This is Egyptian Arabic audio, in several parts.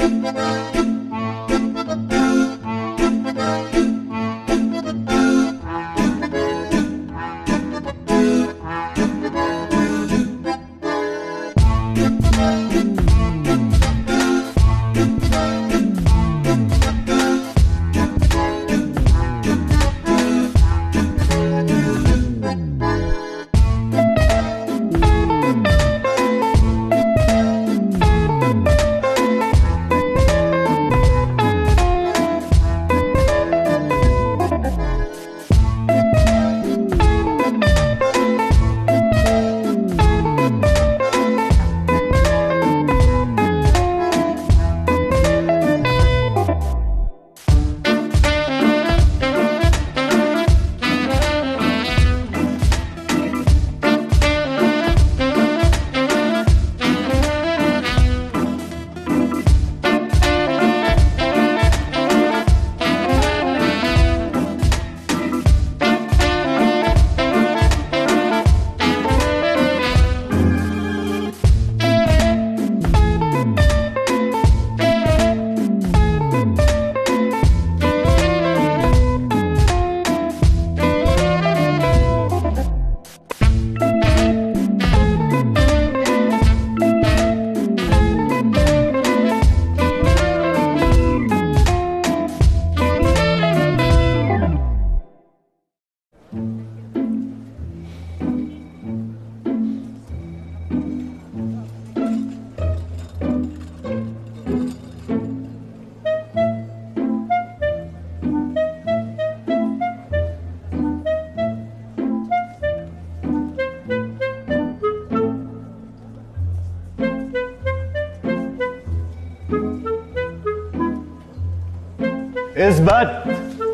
اثبت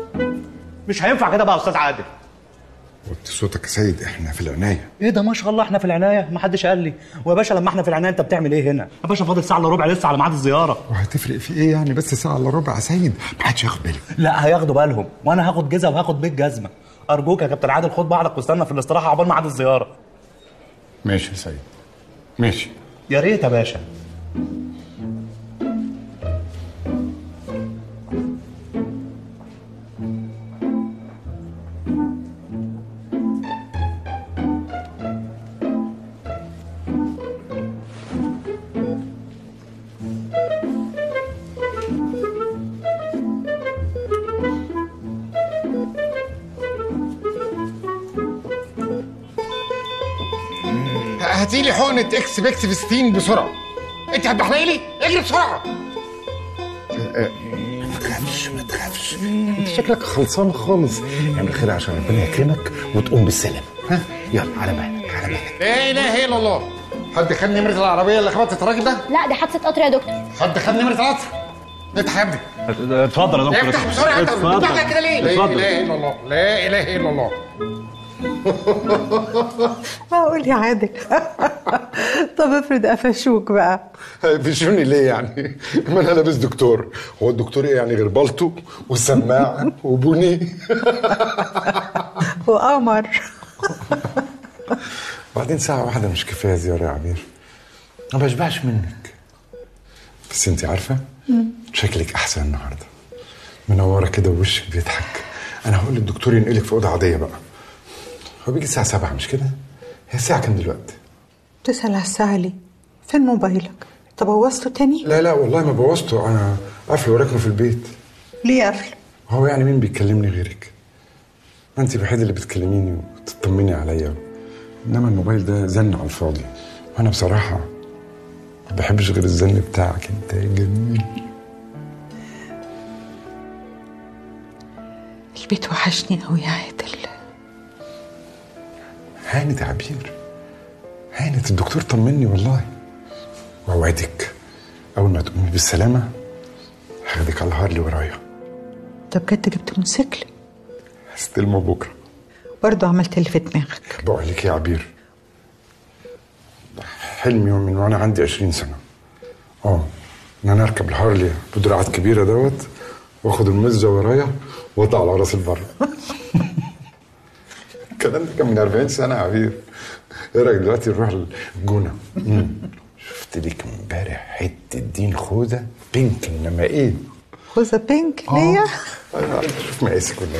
مش هينفع كده بقى يا استاذ عادل وطي صوتك يا سيد احنا في العنايه ايه ده ما شاء الله احنا في العنايه ما حدش قال لي ويا باشا لما احنا في العنايه انت بتعمل ايه هنا يا باشا فاضل ساعه الا ربع لسه على ميعاد الزياره وهتفرق في ايه يعني بس ساعه الا ربع يا سيد ما حدش ياخد باله لا هياخدوا بالهم وانا هاخد جزء وهاخد بيت جزمه ارجوك يا كابتن عادل خد بعضك واستنى في الاستراحه عقبال ميعاد الزياره ماشي يا سيد ماشي يا ريت يا باشا هاتي لي حقنه اكس بكتفستين بسرعه انت هتبحلقي لي اجري بسرعه ما تخافش ما تخافش انت شكلك خلصان خالص اعمل خير عشان ربنا يكرمك وتقوم بالسلام ها يلا على مهلك على مهلك لا اله الا الله حد خد نمره العربيه اللي خبطت الراجل ده لا دي حادثه قطر يا دكتور حد خد نمره القطر افتح يا ابني اتفضل يا دكتور افتح بسرعه انت اتفضل. بتفتح كده ليه لا اتفضل. اله الا الله لا اله الا الله معقول يا عادل طب افرض قفشوك بقى بيشوني ليه يعني؟ ما انا لابس دكتور، هو الدكتور ايه يعني غير بالطو وسماعه وبني؟ وقمر بعدين ساعة واحدة مش كفاية زيارة يا عبير ما بشبعش منك بس انت عارفة شكلك أحسن النهاردة منورة كده ووشك بيضحك أنا هقول للدكتور ينقلك في أوضة عادية بقى هو بيجي الساعة سبعة مش كده؟ هي الساعة كام دلوقتي؟ تسأل على الساعة ليه؟ فين موبايلك؟ طب بوظته تاني؟ لا لا والله ما بوظته أنا قافله وراكنه في البيت ليه قافله؟ هو يعني مين بيكلمني غيرك؟ ما انت الوحيدة اللي بتكلميني وتطمني عليا انما الموبايل ده زن على الفاضي وانا بصراحة ما بحبش غير الزن بتاعك انت يا جميل البيت وحشني قوي يا عادل هانت يا عبير هانت الدكتور طمني والله واوعدك اول ما تقومي بالسلامة هاخدك على الهار اللي ورايا طب بجد جبت موتوسيكل هستلمه بكرة برضه عملت اللي في دماغك بقول لك يا عبير حلمي من وانا عندي 20 سنه اه ان انا اركب الهارلي بدراعات كبيره دوت واخد المزه ورايا واطلع على راس البر الكلام ده كان من 40 سنه يا عبير ايه رايك دلوقتي نروح الجونه مم. شفت لك امبارح حته دين خوذه بينك انما ايه خوذه بينك ليا أيوة، شوف مقاسك ولا ايه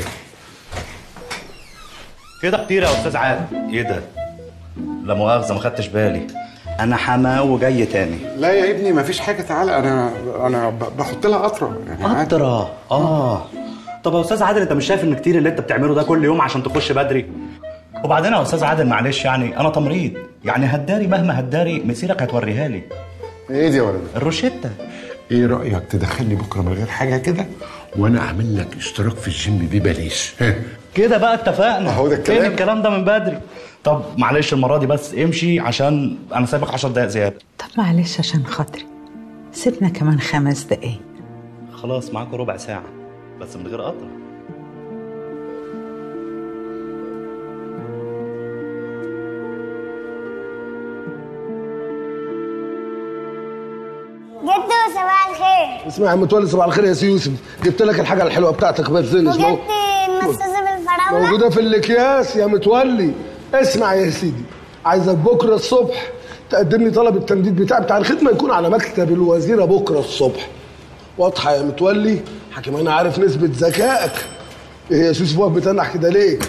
كده كتير يا استاذ عادل ايه ده لا مؤاخذه ما خدتش بالي انا حما وجاي تاني لا يا ابني مفيش حاجه تعالى انا انا ب- بحط لها قطره يعني عادي. قطرة اه طب يا استاذ عادل انت مش شايف ان كتير اللي انت بتعمله ده كل يوم عشان تخش بدري وبعدين يا استاذ عادل معلش يعني انا تمريض يعني هداري مهما هداري مسيرك هتوريها لي ايه دي يا ولد الروشتة ايه رايك تدخلني بكره من غير حاجه كده وانا اعمل لك اشتراك في الجيم ببلاش ها كده بقى اتفقنا أهو ده الكلام. فين الكلام ده من بدري طب معلش المره دي بس امشي عشان انا سايبك 10 دقايق زياده طب معلش عشان خاطري سيبنا كمان خمس دقايق خلاص معاكوا ربع ساعه بس من غير قطره جدو صباح الخير اسمع يا عم متولي صباح الخير يا سي يوسف جبت لك الحاجه الحلوه بتاعتك ما تزنش مو- وجبت المصاصة بالفراولة موجوده في الاكياس يا متولي اسمع يا سيدي عايزك بكره الصبح تقدم لي طلب التمديد بتاع بتاع الخدمه يكون على مكتب الوزيره بكره الصبح واضحه يا متولي حكيم انا عارف نسبه ذكائك ايه يا يوسف واقف بتنح كده ليه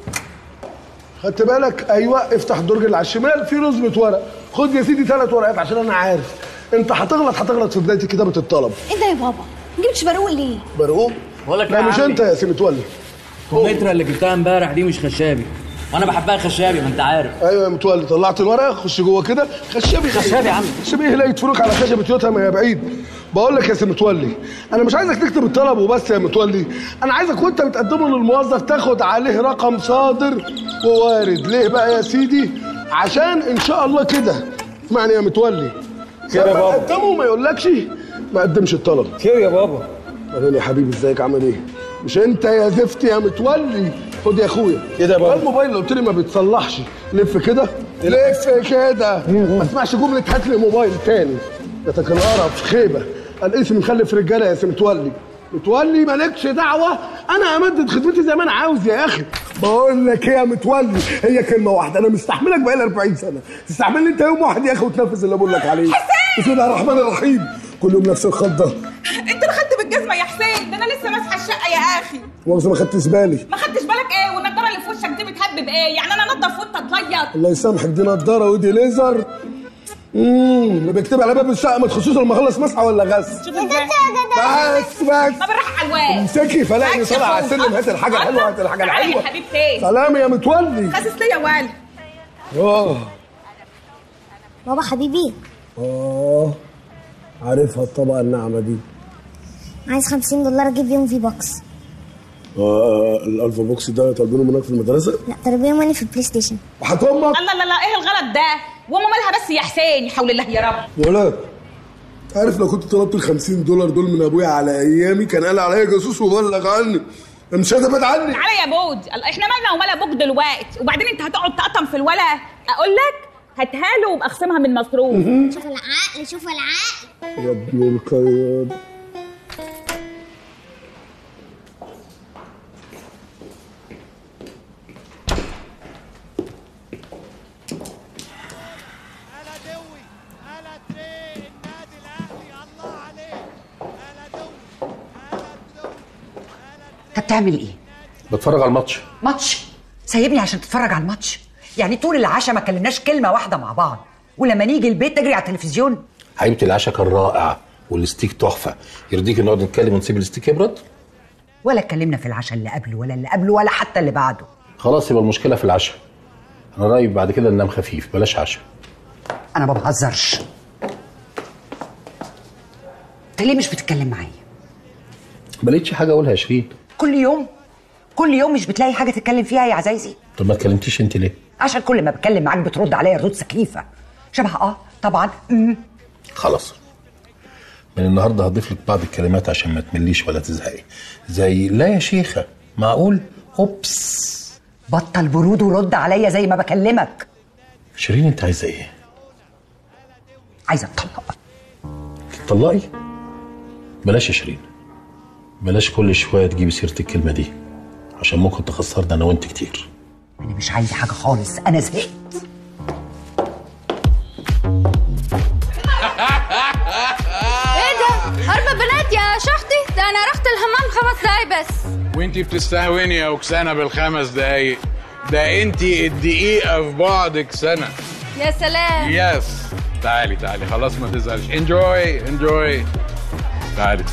خدت بالك ايوه افتح الدرج اللي على الشمال في رزمه ورق خد يا سيدي ثلاث ورقات عشان انا عارف انت هتغلط هتغلط في بدايه كتابه الطلب ايه ده يا بابا؟ ما جبتش بارول ليه؟ برقوم بقول لك لا يا مش عمي. انت يا سي متولي الكمثرى اللي جبتها امبارح دي مش خشابي وانا بحبها خشابي ما انت عارف ايوه يا متولي طلعت الورقه خش جوه كده خشبي خشبي يا عم. خشبي ايه لا يدفنوك على خشبه يوتها يا بعيد بقول لك يا سي متولي انا مش عايزك تكتب الطلب وبس يا متولي انا عايزك وانت بتقدمه للموظف تاخد عليه رقم صادر ووارد ليه بقى يا سيدي عشان ان شاء الله كده اسمعني يا متولي كده يا لما بابا. تقدمه وما يقولكش ما قدمش الطلب خير يا بابا اهلا يا حبيبي ازيك عامل ايه؟ مش انت يا زفت يا متولي خد يا اخويا كده يا بابا. الموبايل اللي قلت لي ما بيتصلحش لف كده لف كده ما اسمعش جمله هات لي موبايل تاني ده كان قرف خيبه الاسم مخلف رجاله يا سي متولي متولي مالكش دعوه انا امدد خدمتي زي ما انا عاوز يا اخي بقول لك ايه يا متولي هي كلمه واحده انا مستحملك بقالي 40 سنه تستحملني انت يوم واحد يا اخي وتنفذ اللي بقول لك عليه بسم الله الرحمن الرحيم كل يوم نفس الخضه انت اللي خدت بالجزمه يا حسين ده انا لسه ماسحه الشقه يا اخي مؤاخذة ما خدتش بالي ما خدتش بالك ايه والنضاره اللي في وشك دي بتهبب ايه يعني انا انضف وانت تليط الله يسامحك دي نضاره ودي ليزر امم اللي بيكتب على باب الشقه ما تخصوش لما اخلص مسحه ولا غسل شوف ازاي بس بس طب الراحه على الواد امسكي فلاقي طالع على السلم هات الحاجه الحلوه هات الحاجه تعالي الحلوه يا حبيبتي سلام يا متولي خاسس ليا والي اه بابا حبيبي اه عارفها الطبقه الناعمه دي عايز 50 دولار اجيب بيهم في بوكس اه الالفا بوكس ده طالبينه منك في المدرسه لا طلبيهم ماني في البلاي ستيشن وحط امك الله لا لا ايه الغلط ده وامه مالها بس يا حسين يحول الله يا رب ولاد عارف لو كنت طلبت ال 50 دولار دول من ابويا على ايامي كان قال عليا جاسوس وبلغ عني أنا مش هتبعد عني تعالى يا بود الله، احنا مالنا ومال ابوك دلوقتي وبعدين انت هتقعد تقطم في الولا اقول لك هاتها له وابقى اخصمها من المصروف شوف العقل شوف العقل يا ابن القياد هلا دوي هلا تري النادي الاهلي الله عليه هلا دوي هلا دوي انت بتعمل ايه؟ بتفرج على الماتش ماتش سايبني عشان تتفرج على الماتش يعني طول العشاء ما كلمناش كلمه واحده مع بعض ولما نيجي البيت تجري على التلفزيون حبيبتي العشاء كان رائع والستيك تحفه يرضيك نقعد نتكلم ونسيب الستيك يبرد ولا اتكلمنا في العشاء اللي قبله ولا اللي قبله ولا حتى اللي بعده خلاص يبقى المشكله في العشاء انا رايي بعد كده ننام خفيف بلاش عشاء انا ما بهزرش انت ليه مش بتتكلم معايا ما لقيتش حاجه اقولها يا شيرين كل يوم كل يوم مش بتلاقي حاجه تتكلم فيها يا عزايزي طب ما اتكلمتيش انت ليه عشان كل ما بتكلم معاك بترد عليا ردود سخيفه شبه اه طبعا امم خلاص من النهارده هضيف لك بعض الكلمات عشان ما تمليش ولا تزهقي زي لا يا شيخه معقول اوبس بطل برود ورد عليا زي ما بكلمك شيرين انت عايزه ايه عايزه اتطلق تطلقي بلاش يا شيرين بلاش كل شويه تجيبي سيره الكلمه دي عشان ممكن تخسرنا انا وانت كتير انا مش عايزه حاجه خالص انا زهقت رحت الحمام خمس دقايق بس وانتي بتستهوني يا اوكسانا بالخمس دقايق ده انتي الدقيقة في بعدك سنة يا سلام يس تعالي تعالي خلاص ما تزعلش انجوي انجوي تعالي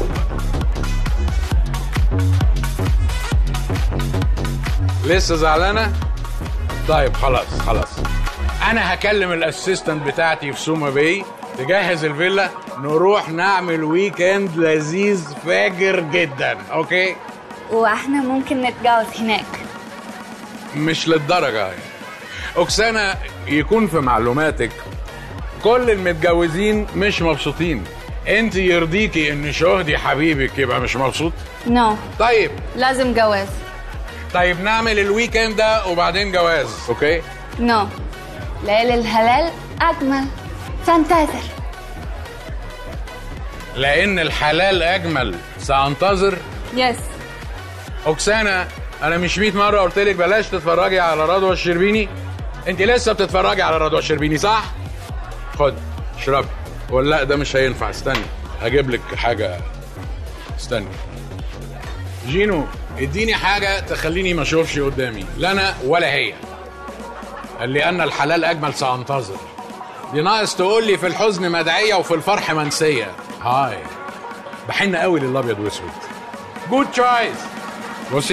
لسه زعلانة؟ طيب خلاص خلاص انا هكلم الاسيستنت بتاعتي في سوما باي تجهز الفيلا نروح نعمل ويكند لذيذ فاجر جدا اوكي واحنا ممكن نتجوز هناك مش للدرجة يعني أكسانا يكون في معلوماتك كل المتجوزين مش مبسوطين انت يرضيكي ان شهدي حبيبك يبقى مش مبسوط نو طيب لازم جواز طيب نعمل الويكند ده وبعدين جواز اوكي نو ليل الهلال اجمل فانتازر لان الحلال اجمل سانتظر يس أكسانا انا مش 100 مره قلت لك بلاش تتفرجي على رضوى الشربيني انت لسه بتتفرجي على رضوى الشربيني صح خد اشربي ولا لا ده مش هينفع استني هجيب لك حاجه استني جينو اديني حاجه تخليني ما اشوفش قدامي لا انا ولا هي لان الحلال اجمل سانتظر دي ناقص تقول لي في الحزن مدعيه وفي الفرح منسيه هاي بحن قوي للابيض واسود جود تشويس بصي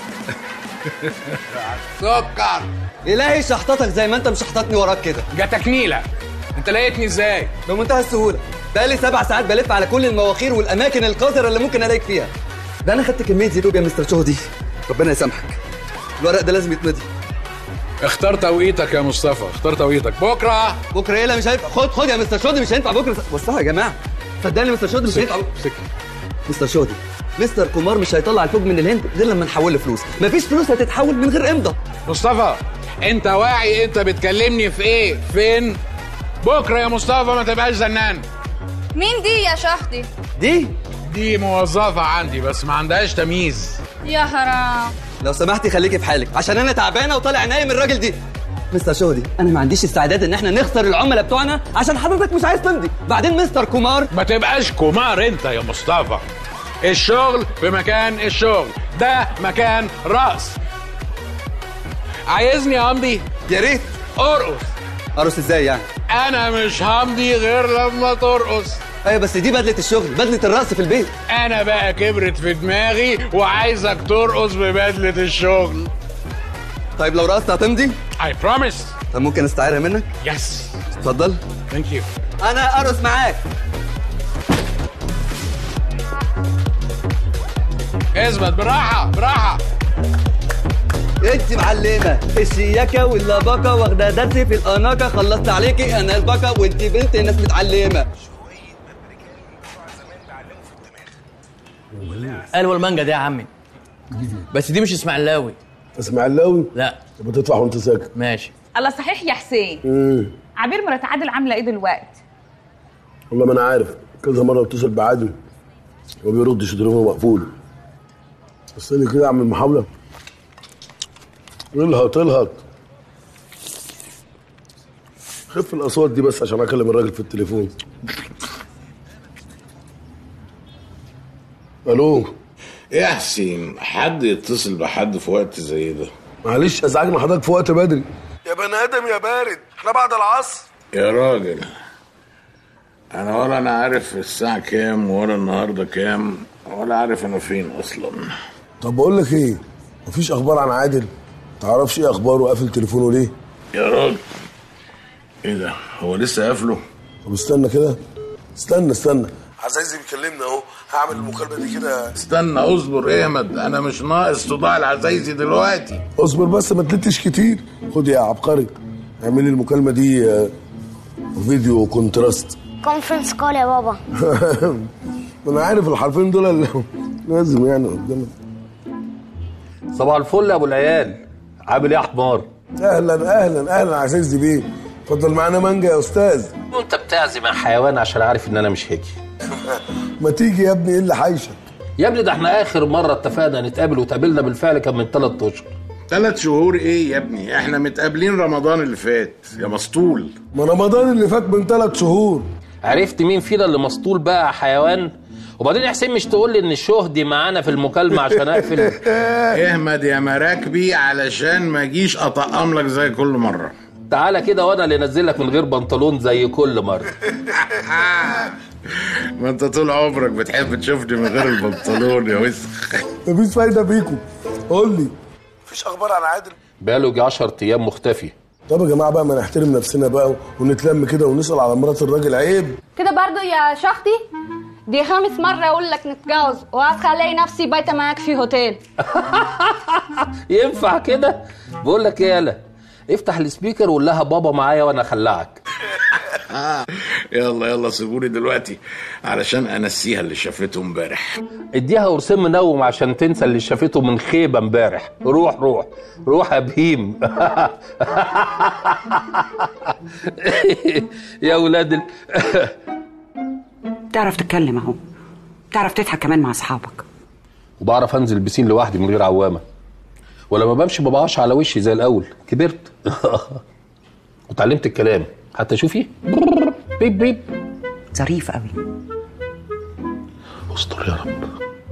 سكر الهي شحطتك زي ما انت مشحططني وراك كده جاتك نيله انت لقيتني ازاي بمنتهى السهوله بقالي سبع ساعات بلف على كل المواخير والاماكن القذره اللي ممكن الاقيك فيها ده انا خدت كميه زيتوب يا مستر شهدي ربنا يسامحك الورق ده لازم يتمضي اختار توقيتك يا مصطفى اختار توقيتك بكره بكره ايه لا مش هينفع خد خد يا مستر شهدي مش هينفع بكره بصها يا جماعه صدقني مستر شهدي مش هينفع مستر شهدي مستر كومار مش هيطلع الفوج من الهند غير لما نحول له فلوس مفيش فلوس هتتحول من غير امضى مصطفى انت واعي انت بتكلمني في ايه فين بكره يا مصطفى ما تبقاش زنان مين دي يا شحطي دي دي موظفه عندي بس ما عندهاش تمييز يا حرام لو سمحتي خليكي في حالك عشان انا تعبانه وطالع عينيا من الراجل دي مستر شهدي انا ما عنديش استعداد ان احنا نخسر العملاء بتوعنا عشان حضرتك مش عايز تمضي بعدين مستر كومار ما تبقاش كومار انت يا مصطفى الشغل في مكان الشغل ده مكان راس عايزني امضي يا ريت ارقص ارقص ازاي يعني انا مش همضي غير لما ترقص ايوه بس دي بدله الشغل بدله الرقص في البيت انا بقى كبرت في دماغي وعايزك ترقص ببدله الشغل طيب لو رقصت هتمضي اي بروميس طب ممكن استعيرها منك يس اتفضل ثانك يو انا ارقص معاك اثبت براحه براحه انت معلمه الشياكه واللباقه واخده درس في الاناقه خلصت عليكي انا البكا وانت بنت ناس متعلمه قالوا المانجا دي يا عمي بس دي مش اسماعيلاوي اسماعيلاوي لا طب تدفع وانت ساكت ماشي الله صحيح يا حسين امم عبير مرات عادل عامله ايه دلوقتي والله ما انا عارف كذا مره اتصل بعادل وما بيردش تليفونه مقفول بس لي كده اعمل محاوله الهط الهط خف الاصوات دي بس عشان اكلم الراجل في التليفون الو يا حسين حد يتصل بحد في وقت زي ده معلش ازعجنا حضرتك في وقت بدري يا بني ادم يا بارد احنا بعد العصر يا راجل انا ولا انا عارف الساعة كام ولا النهاردة كام ولا عارف انا فين اصلا طب بقول لك ايه مفيش اخبار عن عادل تعرفش ايه اخباره وقافل تليفونه ليه يا راجل ايه ده هو لسه قافله طب استنى كده استنى استنى عزايزي بيكلمنا اهو هعمل المكالمه دي كده استنى اصبر احمد انا مش ناقص صداع العزايزي دلوقتي اصبر بس ما تلتش كتير خد يا عبقري اعمل لي المكالمه دي آه، فيديو كونتراست كونفرنس كول يا بابا انا عارف الحرفين دول اللي لازم يعني قدامك صباح الفل يا ابو العيال عامل ايه يا حمار اهلا اهلا اهلا عزيزي بيه اتفضل معانا مانجا يا استاذ وانت بتعزم يا حيوان عشان عارف ان انا مش هاجي ما تيجي يا ابني ايه اللي حايشك يا ابني ده احنا اخر مره اتفقنا نتقابل وتقابلنا بالفعل كان من ثلاث اشهر ثلاث شهور ايه يا ابني احنا متقابلين رمضان اللي فات يا مسطول ما رمضان اللي فات من ثلاث شهور عرفت مين فينا اللي مسطول بقى يا حيوان وبعدين يا حسين مش تقول لي ان الشهدي معانا في المكالمه عشان اقفل اهمد يا مراكبي علشان ما اجيش اطقم لك زي كل مره تعالى كده وانا اللي انزلك من غير بنطلون زي كل مره ما انت طول عمرك بتحب تشوفني من غير البنطلون يا وسخ مفيش فايده بيكم قول لي مفيش اخبار عن عادل بقاله يجي 10 ايام مختفي طب يا جماعه بقى ما نحترم نفسنا بقى ونتلم كده ونسال على مرات الراجل عيب كده برضو يا شختي دي خامس مرة أقول لك نتجوز وهتخلي نفسي بايتة معاك في هوتيل ينفع كده بقول لك ايه يالا افتح السبيكر وقول لها بابا معايا وانا اخلعك يلا يلا سيبوني دلوقتي علشان انسيها اللي شافته امبارح اديها قرصين منوم عشان تنسى اللي شافته من خيبه امبارح روح روح روح يا بهيم يا ولاد ال... تعرف تتكلم اهو تعرف تضحك كمان مع اصحابك وبعرف انزل البسين لوحدي من غير عوامه ولما بمشي ما بقعش على وشي زي الاول كبرت وتعلمت الكلام حتى شوفي بيب بيب ظريف قوي استر يا رب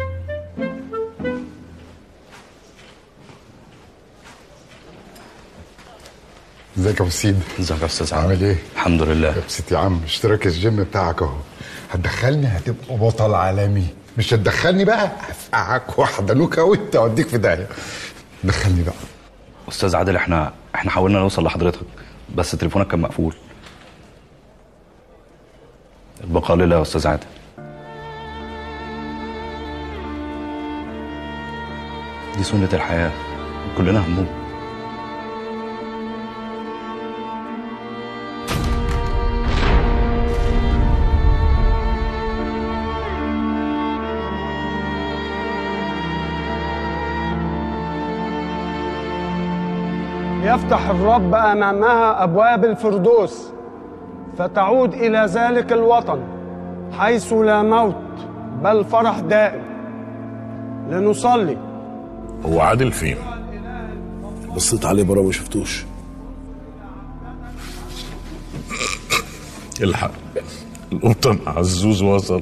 ازيك يا ابو سيد ازيك يا استاذ عامل ايه الحمد لله يا بسيط يا عم اشتراك الجيم بتاعك اهو هتدخلني هتبقى بطل عالمي مش هتدخلني بقى هفقعك واحده نوكه وانت اوديك في داهيه دخلني بقى استاذ عادل احنا احنا حاولنا نوصل لحضرتك بس تليفونك كان مقفول البقاء لله يا استاذ عادل دي سنة الحياة كلنا هنموت يفتح الرب امامها ابواب الفردوس فتعود الى ذلك الوطن حيث لا موت بل فرح دائم لنصلي هو عادل فين بصيت عليه بره ما شفتوش الحق القبطان عزوز وصل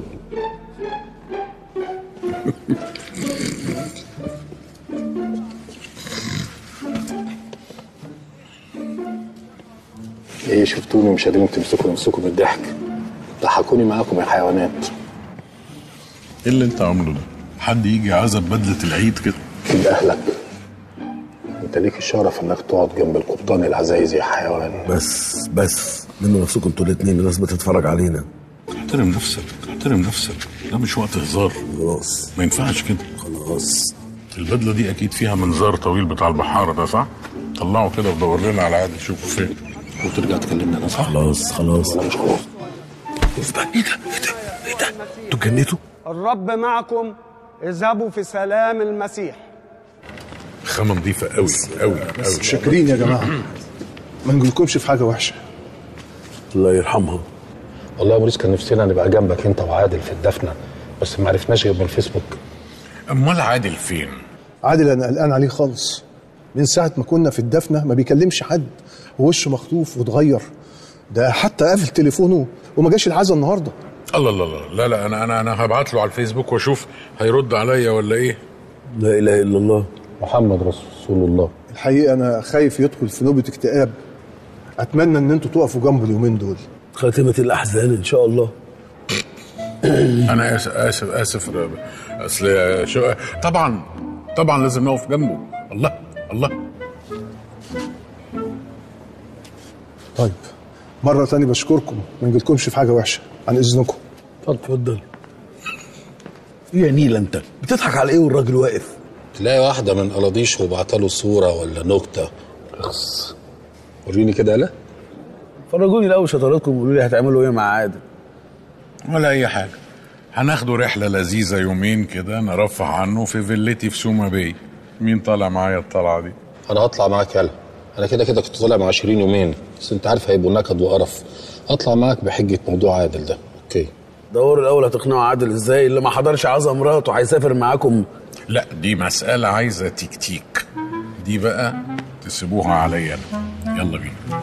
ايه شفتوني مش قادرين تمسكوا نفسكم من الضحك ضحكوني معاكم يا حيوانات ايه اللي انت عامله ده حد يجي عزب بدله العيد كده كده اهلك انت ليك الشرف انك تقعد جنب القبطان العزايز يا حيوان بس بس لموا نفسكم انتوا الاثنين الناس بتتفرج علينا احترم نفسك احترم نفسك ده مش وقت هزار خلاص ما ينفعش كده خلاص البدله دي اكيد فيها منظار طويل بتاع البحاره ده صح طلعوا كده ودور لنا على عادل شوفوا فين وترجع تكلمنا انا صح خلاص خلاص ولا مش خلاص ايه ده ايه ده ايه ده ايه ده انتوا اتجنيتوا الرب معكم اذهبوا في سلام المسيح خامه نظيفه قوي قوي قوي شاكرين يا جماعه ما نقولكمش في حاجه وحشه الله يرحمها والله يا موريس كان نفسنا نبقى جنبك انت وعادل في الدفنه بس ما عرفناش غير من الفيسبوك امال عادل فين عادل انا قلقان عليه خالص من ساعه ما كنا في الدفنه ما بيكلمش حد ووشه مخطوف واتغير ده حتى قافل تليفونه وما جاش العزا النهارده الله الله الله لا لا انا انا انا هبعت له على الفيسبوك واشوف هيرد عليا ولا ايه لا اله الا الله محمد رسول الله الحقيقه انا خايف يدخل في نوبه اكتئاب اتمنى ان انتوا تقفوا جنبه اليومين دول خاتمه الاحزان ان شاء الله انا اسف اسف اسف اصل شو طبعا طبعا لازم نقف جنبه الله الله طيب مره تانية بشكركم ما نجيلكمش في حاجه وحشه عن اذنكم اتفضل ايه يا نيل انت بتضحك على ايه والراجل واقف تلاقي واحده من قلاضيش وبعت له صوره ولا نكته اخس وريني كده لا فرجوني الاول شطاراتكم وقولوا لي هتعملوا ايه مع عادل ولا اي حاجه هناخده رحله لذيذه يومين كده نرفه عنه في فيلتي في سوما باي مين طالع معايا الطلعه دي انا هطلع معاك يلا انا كده كده كنت طالع مع 20 يومين بس انت عارف هيبقوا نكد وقرف اطلع معاك بحجه موضوع عادل ده اوكي دوروا الاول هتقنعوا عادل ازاي اللي ما حضرش عزا مراته هيسافر معاكم لا دي مساله عايزه تكتيك دي بقى تسيبوها عليا انا يلا بينا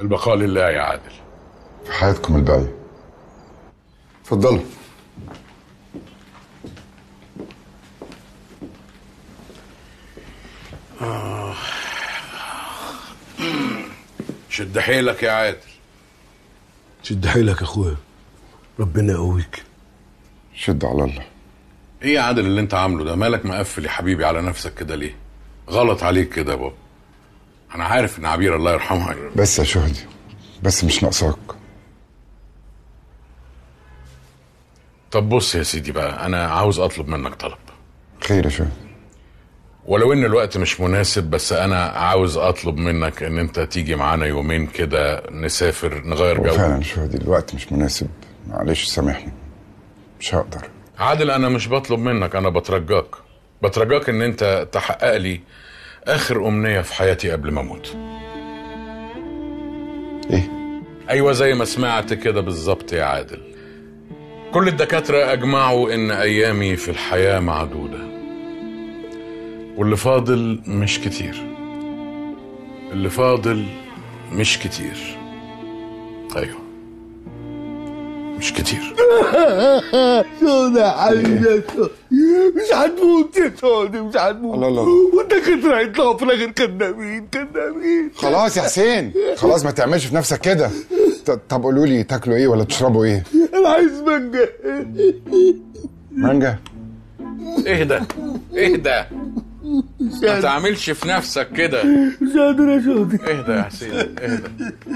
البقاء لله يا عادل في حياتكم الباقية اتفضلوا آه. شد حيلك يا عادل شد حيلك يا اخويا ربنا يقويك شد على الله ايه يا عادل اللي انت عامله ده مالك مقفل يا حبيبي على نفسك كده ليه غلط عليك كده يا بابا انا عارف ان عبير الله يرحمها بس يا شهدي بس مش ناقصاك طب بص يا سيدي بقى انا عاوز اطلب منك طلب خير يا شهدي ولو ان الوقت مش مناسب بس انا عاوز اطلب منك ان انت تيجي معانا يومين كده نسافر نغير هو جو فعلا شهدي الوقت مش مناسب معلش سامحني مش هقدر عادل انا مش بطلب منك انا بترجاك بترجاك ان انت تحقق لي اخر امنيه في حياتي قبل ما اموت ايه ايوه زي ما سمعت كده بالظبط يا عادل كل الدكاتره اجمعوا ان ايامي في الحياه معدوده واللي فاضل مش كتير اللي فاضل مش كتير ايوه مش كتير سودا يا حبيبي مش هتموت يا سودا مش هتموت الله الله. والدكاترة هيطلعوا في الاخر كدابين كدابين خلاص يا حسين خلاص ما تعملش في نفسك كده ط- طب قولوا لي تاكلوا ايه ولا تشربوا ايه انا عايز مانجا مانجا اهدى اهدى ما تعملش في نفسك كده مش قادر يا سودا اهدى يا حسين اهدى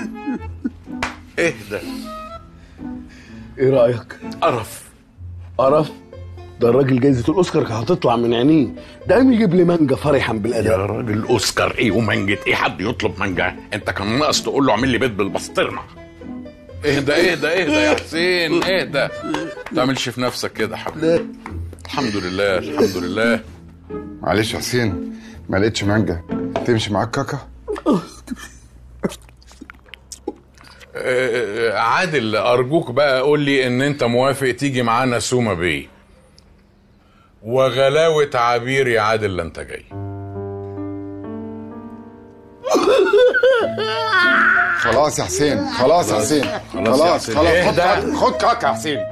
اهدى ايه رايك قرف قرف ده الراجل جايزة الأوسكار كانت هتطلع من عينيه ده قام يجيب لي مانجا فرحا يا بالأداء راجل اوسكار ايه ومانجة ايه حد يطلب مانجا انت كان ناقص تقول له اعمل لي بيض بالبسطرمه اهدى اهدى اهدى يا حسين اهدى ما تعملش في نفسك كده يا حبيبي الحمد لله الحمد لله معلش يا حسين ما لقيتش مانجا تمشي معاك كاكا آه، عادل ارجوك بقى قول لي ان انت موافق تيجي معانا سوما بيه وغلاوة عبير يا عادل لا انت جاي خلاص يا حسين خلاص يا حسين خلاص يا خلاص حسين. خلاص خد اهدى. كاكا خد كاكا يا حسين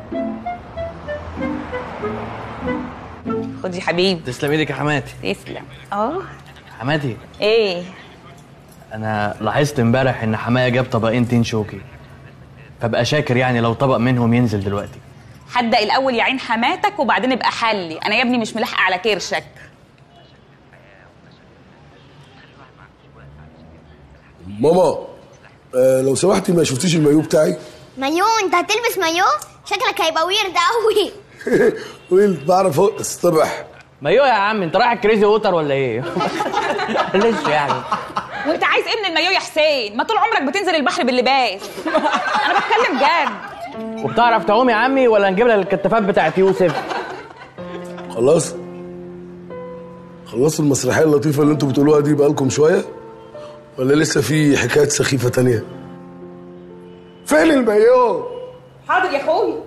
خد يا حبيبي تسلم ايدك يا حماتي تسلم اه حماتي ايه انا لاحظت امبارح ان حماية جاب طبقين تين شوكي فابقى شاكر يعني لو طبق منهم ينزل دلوقتي حدق الاول يا عين حماتك وبعدين ابقى حلي انا يا ابني مش ملاحقه على كرشك ماما آه لو سمحتي ما شفتيش المايو بتاعي مايو انت هتلبس مايو شكلك هيبقى ويرد قوي ويل بعرف اصطبح مايو يا عم انت رايح كريزي ووتر ولا ايه لسه يعني وانت عايز ايه من المايو يا حسين ما طول عمرك بتنزل البحر باللباس انا بتكلم جد وبتعرف تعوم يا عمي ولا نجيب لك الكتافات بتاعت يوسف خلاص خلصتوا المسرحية اللطيفة اللي انتوا بتقولوها دي بقالكم شوية ولا لسه في حكاية سخيفة تانية فين المايو حاضر يا اخويا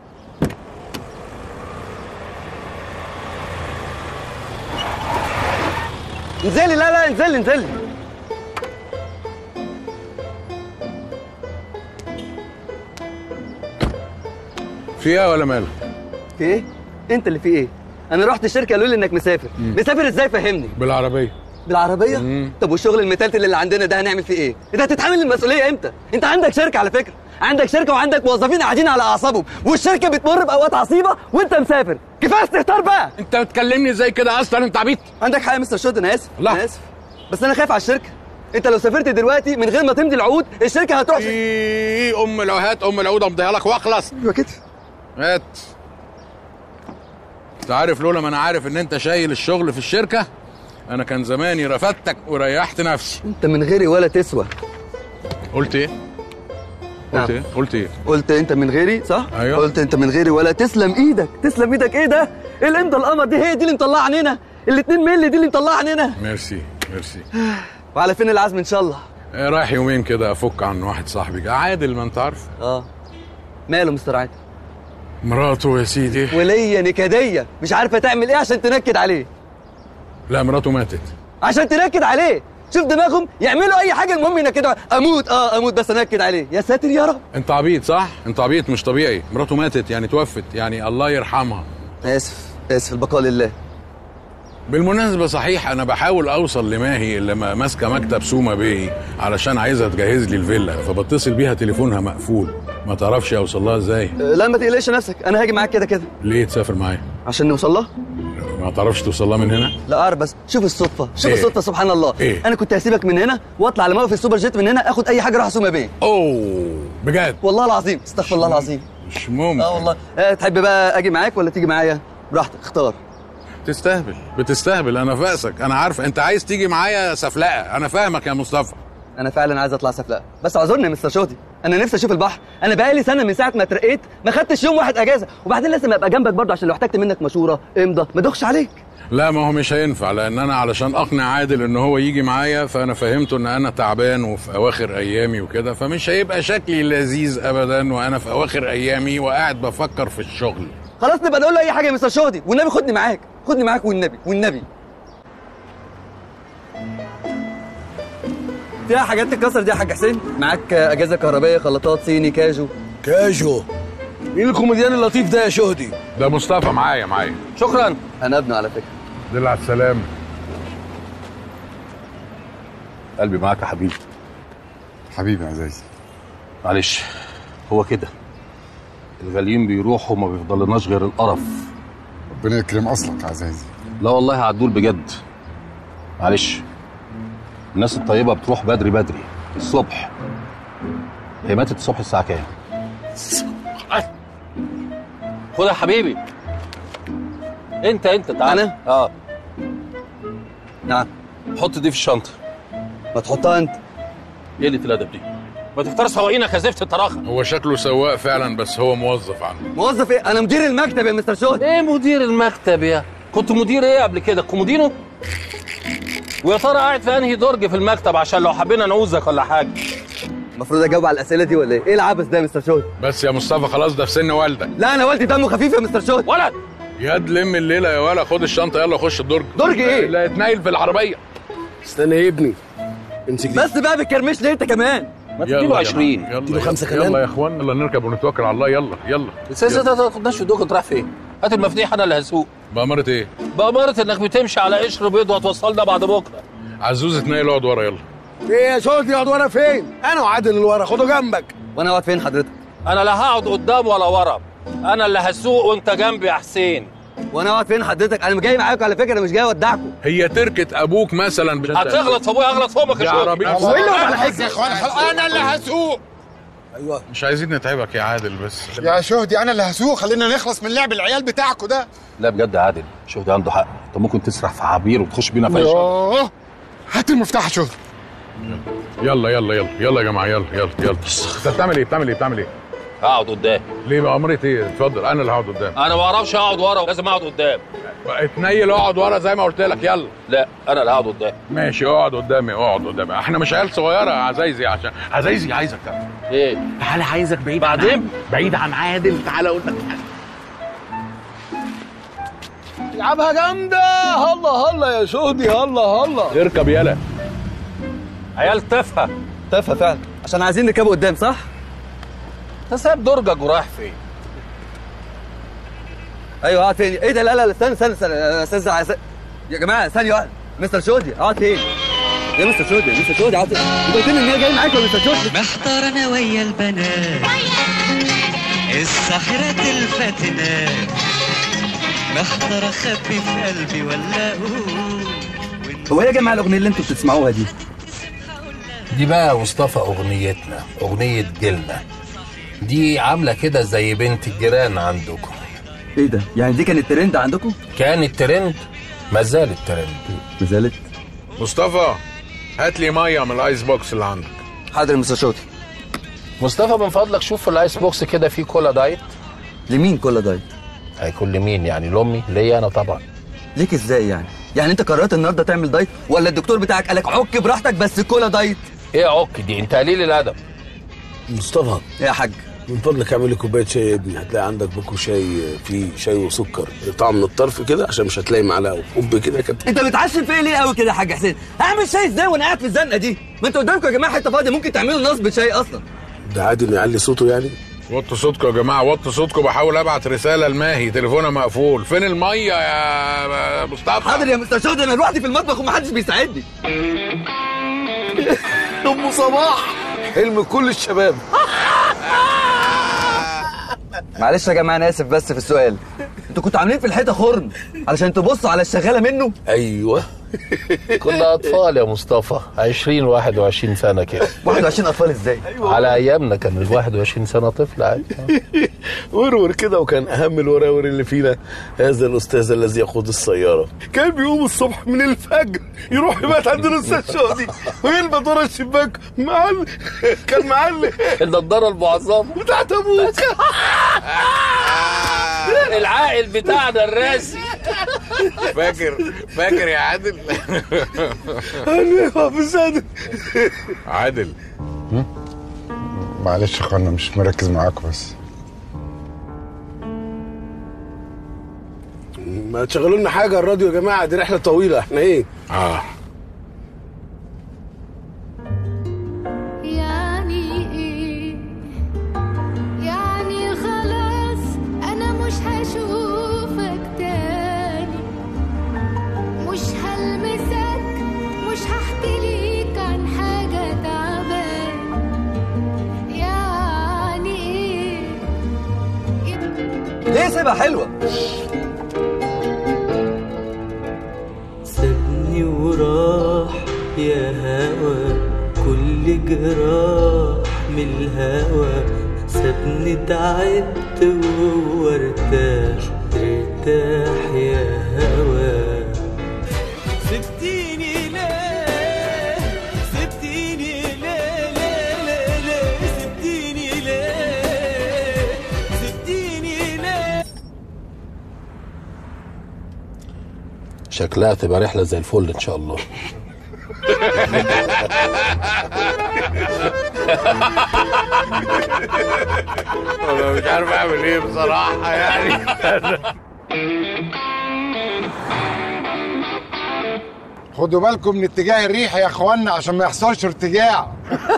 انزلي لا لا انزلي انزلي في ايه ولا مالك في ايه؟ انت اللي في ايه؟ انا رحت الشركه قالوا لي انك مسافر مسافر ازاي فهمني بالعربيه بالعربيه طب والشغل المتلتل اللي عندنا ده هنعمل فيه ايه انت هتتحمل المسؤوليه امتى انت عندك شركه على فكره عندك شركه وعندك موظفين قاعدين على اعصابهم والشركه بتمر باوقات عصيبه وانت مسافر كفايه استهتار بقى انت بتكلمني زي كده اصلا انت عبيط عندك حق يا مستر شود انا اسف لا. انا اسف بس انا خايف على الشركه انت لو سافرت دلوقتي من غير ما تمضي العقود الشركه هتروح في ايه ام لو هات ام العود امضيها لك واخلص ايوه كده هات انت عارف لولا ما انا عارف ان انت شايل الشغل في الشركه انا كان زماني رفدتك وريحت نفسي انت من غيري ولا تسوى قلت ايه نعم. قلت ايه قلت ايه قلت انت من غيري صح أيوة. قلت انت من غيري ولا تسلم ايدك تسلم ايدك ايه ده ايه الامضه القمر دي هي دي اللي مطلعه عننا الاتنين مللي دي اللي مطلعه عننا ميرسي ميرسي وعلى فين العزم ان شاء الله إيه رايح يومين كده افك عن واحد صاحبي عادل ما انت عارف اه ماله مستر عادل مراته يا سيدي وليا نكديه مش عارفه تعمل ايه عشان تنكد عليه لا مراته ماتت عشان تنكد عليه شوف دماغهم يعملوا اي حاجه المهم ينكدوا اموت اه اموت بس انكد عليه يا ساتر يا رب انت عبيط صح انت عبيط مش طبيعي مراته ماتت يعني توفت يعني الله يرحمها اسف اسف البقاء لله بالمناسبة صحيح أنا بحاول أوصل لماهي اللي ما- ماسكة مكتب سوما بيه علشان عايزة تجهز لي الفيلا فبتصل بيها تليفونها مقفول ما تعرفش أوصل لها إزاي آه، لا ما تقلقش نفسك انا هاجي معاك كده كده ليه تسافر معايا عشان نوصل لها ما تعرفش توصل لها من هنا لا اعرف بس شوف الصدفه شوف إيه؟ الصدفه سبحان الله إيه؟ انا كنت هسيبك من هنا واطلع على موقف السوبر جيت من هنا اخد اي حاجه اروح اسومها بيه اوه بجد والله العظيم استغفر الله العظيم مش ممكن اه والله آه تحب بقى اجي معاك ولا تيجي معايا براحتك اختار تستهبل بتستهبل أنا فاسك أنا عارف أنت عايز تيجي معايا سفلقة أنا فاهمك يا مصطفى انا فعلا عايز اطلع سفلقه بس اعذرني يا مستر شوتي انا نفسي اشوف البحر انا بقالي سنه من ساعه ما اترقيت ما خدتش يوم واحد اجازه وبعدين لازم ابقى جنبك برضه عشان لو احتجت منك مشوره امضى ما ادخش عليك لا ما هو مش هينفع لان انا علشان اقنع عادل ان هو يجي معايا فانا فهمته ان انا تعبان وفي اواخر ايامي وكده فمش هيبقى شكلي لذيذ ابدا وانا في اواخر ايامي وقاعد بفكر في الشغل خلاص نبقى نقول له اي حاجه يا مستر شوتي والنبي خدني معاك خدني معاك والنبي والنبي فيها حاجات تتكسر دي يا حاج حسين معاك اجهزه كهربائيه خلاطات صيني كاجو كاجو مين الكوميديان اللطيف ده يا شهدي ده مصطفى معايا معايا شكرا انا ابنه على فكره دل على السلامه قلبي معاك يا حبيبي حبيبي يا عزيزي معلش هو كده الغاليين بيروحوا وما بيفضلناش غير القرف ربنا يكرم اصلك يا عزيزي لا والله عدول بجد معلش الناس الطيبة بتروح بدري بدري الصبح هي ماتت الصبح الساعة كام؟ خد يا حبيبي انت انت تعال أنا؟ اه نعم حط دي في الشنطة ما تحطها انت ايه اللي الادب دي؟ ما تختار سواقينك يا زفت الطراخة هو شكله سواق فعلا بس هو موظف عنده موظف ايه انا مدير المكتب يا مستر شوتي ايه مدير المكتب يا كنت مدير ايه قبل كده كومودينو ويا ترى قاعد في انهي درج في المكتب عشان لو حبينا نعوزك ولا حاجه المفروض اجاوب على الاسئله دي ولا ايه ايه العبث ده يا مستر شوتي بس يا مصطفى خلاص ده في سن والدك لا انا والدي دمه خفيف يا مستر شوتي ولد ياد لم الليله يا ولا خد الشنطه يلا خش الدرج درج ايه؟ لا اتنيل في العربيه استنى يا ابني امسك دي بس بقى بتكرمش ليه انت كمان ما يلا تديله يا 20 جماعة، يلا اديله خمسة يلا. كمان. يلا يا اخوان يلا نركب ونتوكل على الله يلا يلا سياسة ما تاخدناش في دوك رايح فين؟ هات المفاتيح انا اللي هسوق بأمارة ايه؟ بأمارة انك بتمشي على قشر بيض وهتوصلنا بعد بكره عزوز اتنيل اقعد ورا يلا ايه يا شهدي اقعد ورا فين انا وعادل اللي ورا خده جنبك وانا واقف فين حضرتك انا لا هقعد قدام ولا ورا انا اللي هسوق وانت جنبي يا حسين وانا واقف فين حضرتك انا جاي معاكم على فكره انا مش جاي اودعكم هي تركة ابوك مثلا بت- هتغلط في ابويا اغلط في امك دي يا شوقي. عربية هو ايه اللي واقف على حجري انا اللي هسوق ايوه مش عايزين نتعبك يا عادل بس يا شهدي انا اللي هسوق خلينا نخلص من لعب العيال بتاعكوا ده لا بجد يا عادل شوف ده عنده حق انت ممكن تسرح في عبير وتخش بينا في اي شغل يوه هات المفتاح يا شهدي يلا يلا يلا يلا يا جماعه يلا يلا يلا انت بتعمل ايه بتعمل ايه بتعمل ايه هقعد قدام ليه بأمارة ايه اتفضل انا اللي هقعد قدام انا ما اعرفش اقعد ورا لازم اقعد قدام اتنيل اقعد ورا زي ما قلت لك يلا لا انا اللي هقعد قدام ماشي اقعد قدامي اقعد قدامي احنا مش عيال صغيره يا عزايزي عشان عزايزي عايزك تعمل ايه تعالى عايزك بعيد بعدين؟ عن بعيد عن عادل تعالى اقول لك العبها جامده هلا هلا يا شهدي هلا هلا اركب يلا عيال تافهه تافهه فعلا عشان عايزين نركبوا قدام صح انت سايب درجك ورايح فين ايوه اقعد فين ايه ده لا لا استنى استنى استنى يا استاذ عايز- يا جماعه ثانيه واحده مستر شودي اقعد فين يا مستر شودي مستر شودي اقعد فين انت قلت لي ان هي جاي معاك يا مستر شودي محتار انا ويا البنات الساحرات الفاتنات محتار اخبي في قلبي ولا اقول هو ايه يا جماعه الاغنيه اللي انتوا بتسمعوها دي دي بقى مصطفى اغنيتنا اغنيه جيلنا دي عامله كده زي بنت الجيران عندكم ايه ده يعني دي كانت ترند عندكم كانت ترند ما زالت ترند ما زالت مصطفى هات لي ميه من الايس بوكس اللي عندك حاضر يا مستر شودي مصطفى من فضلك شوف في الايس بوكس كده في كولا دايت لمين كولا دايت هيكون لمين يعني لامي ليا انا طبعا ليك ازاي يعني يعني انت قررت النهارده تعمل دايت ولا الدكتور بتاعك قالك عك براحتك بس كولا دايت ايه عك دي انت قليل الادب مصطفى يا حاج من فضلك اعمل لي كوبايه شاي يا ابني هتلاقي عندك بكره شاي فيه شاي وسكر طعم من الطرف كده عشان مش هتلاقي معلقه وحب كده كده انت بتعشم فيا ليه قوي كده يا حاج حسين اعمل شاي ازاي وانا قاعد في الزنقه دي ما انتوا قدامكم يا جماعه حته فاضيه ممكن تعملوا نصب شاي اصلا ده عادي انه يعلي صوته يعني وطوا صوتكم يا جماعه وطوا صوتكم بحاول ابعت رساله لماهي تليفونها مقفول فين الميه يا مصطفى حاضر يا مستر شهد انا لوحدي في المطبخ ومحدش بيساعدني ام صباح حلم كل الشباب معلش يا جماعه انا اسف بس في السؤال انتوا كنتوا عاملين في الحيطه خرم علشان تبصوا على الشغاله منه ايوه كنا اطفال يا مصطفى 20 21 سنه كده 21 اطفال ازاي على ايامنا كان ال 21 سنه طفل عادي ورور كده وكان اهم الوراور اللي فينا هذا الاستاذ الذي يقود السياره كان بيقوم الصبح من الفجر يروح يبات عند الاستاذ شادي ويلبس ورا الشباك معلم كان معلم النضاره المعظمه بتاعت ابوك العائل بتاعنا الراسي فاكر فاكر يا عادل عادل عادل معلش يا اخوانا مش مركز معاكم بس ما تشغلوا لنا حاجه الراديو يا جماعه دي رحله طويله احنا ايه اه يعني ايه يعني خلاص انا مش هشوفك تاني مش هلمسك مش هحكي ليك عن حاجة تعبان يعني ايه ليه سيبها حلوه سابني وراح يا هوا كل جراح من الهوى سابني تعبت وهو ارتاح ارتاح يا هوا سبتيني ليه سبتيني ليه ليه ليه ليه سبتيني ليه سبتيني ليه شكلها تبقى رحله زي الفل ان شاء الله انا مش عارف اعمل ايه بصراحه يعني خدوا بالكم من اتجاه الريح يا اخوانا عشان ما يحصلش ارتجاع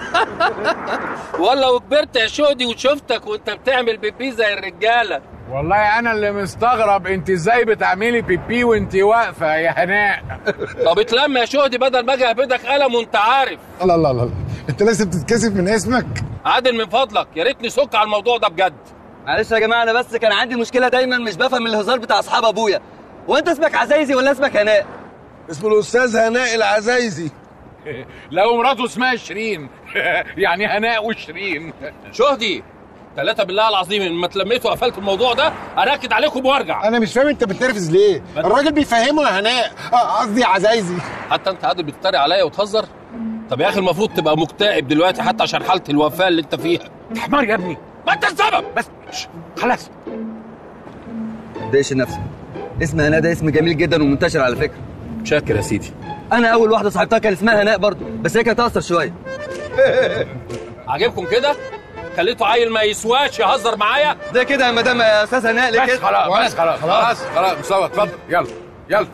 ولا وكبرت يا شودي وشفتك وانت بتعمل بيبي زي الرجاله والله انا اللي مستغرب انت ازاي بتعملي بيبي وانت واقفه يا هناء طب اتلم يا شودي بدل ما اجي اهبدك قلم وانت عارف لا لا لا انت لازم تتكسف من اسمك عادل من فضلك يا ريتني سك على الموضوع ده بجد معلش يا جماعه انا بس كان عندي مشكله دايما مش بفهم الهزار بتاع اصحاب ابويا هو انت اسمك عزايزي ولا اسمك هناء اسمه الاستاذ هناء العزايزي لو مراته اسمها شيرين يعني هناء وشيرين شهدي ثلاثة بالله العظيم لما اتلميت وقفلت الموضوع ده اراكد عليكم وارجع انا مش فاهم انت بتنرفز ليه الراجل بيفهمه يا هناء آه، قصدي يا عزايزي حتى انت عادل بتتريق عليا وتهزر طب يا اخي المفروض تبقى مكتئب دلوقتي حتى عشان حالة الوفاة اللي انت فيها حمار يا ابني ما انت السبب بس خلاص تضايقش نفسك اسم هناء ده اسم جميل جدا ومنتشر على فكره شاكر يا سيدي انا اول واحده صاحبتها كان اسمها هناء برضه بس هي كانت اقصر شويه عاجبكم كده خليته عيل ما يسواش يهزر معايا ده كده يا مدام يا استاذ هناء ليه بس كده خلاص بس خلاص خلاص خلاص مصطفى اتفضل يلا يلا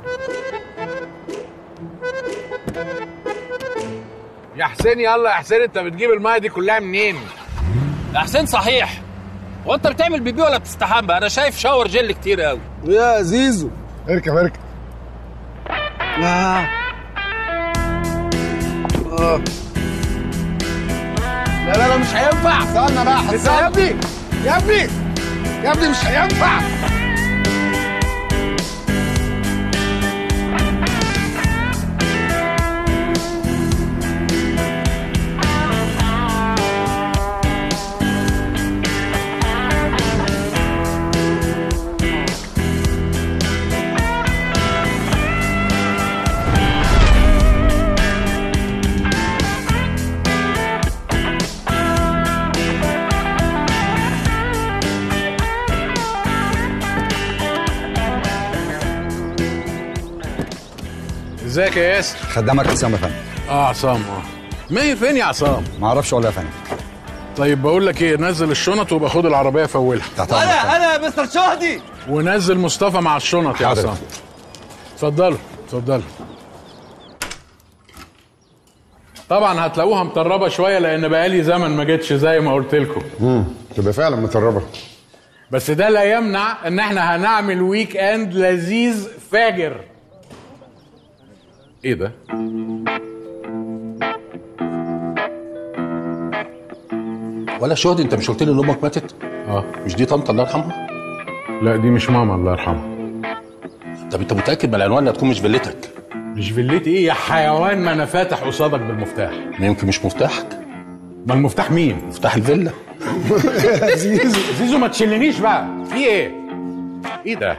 يا حسين يلا يا حسين انت بتجيب المايه دي كلها منين؟ يا حسين صحيح هو انت بتعمل بيبي ولا بتستحمى انا شايف شاور جل كتير قوي يا زيزو اركب اركب آه. آه. لا لا لا مش هينفع استنى بقى انت يا ابني يا ابني يا ابني مش هينفع ازيك يا ياسر؟ خدامك عصام يا فندم اه عصام اه ماهر فين يا عصام؟ ما اعرفش ولا يا فندم طيب بقول لك ايه نزل الشنط وبقى خد العربيه فولها انا انا يا مستر شهدي ونزل مصطفى مع الشنط يا حاضر. عصام اتفضلوا اتفضلوا طبعا هتلاقوها مطربه شويه لان بقالي زمن ما جيتش زي ما قلت لكم امم تبقى فعلا متربه بس ده لا يمنع ان احنا هنعمل ويك اند لذيذ فاجر ايه ده ولا شهدي انت مش قلت لي ان امك ماتت؟ اه مش دي طنط الله يرحمها؟ لا دي مش ماما الله يرحمها طب انت متاكد من العنوان انها تكون مش فيلتك؟ مش فيلتي ايه يا حيوان ما انا فاتح قصادك بالمفتاح ما يمكن مش مفتاحك ما المفتاح مين؟ مفتاح الفيلا زيزو زيزو ما تشلنيش بقى في ايه؟ ايه ده؟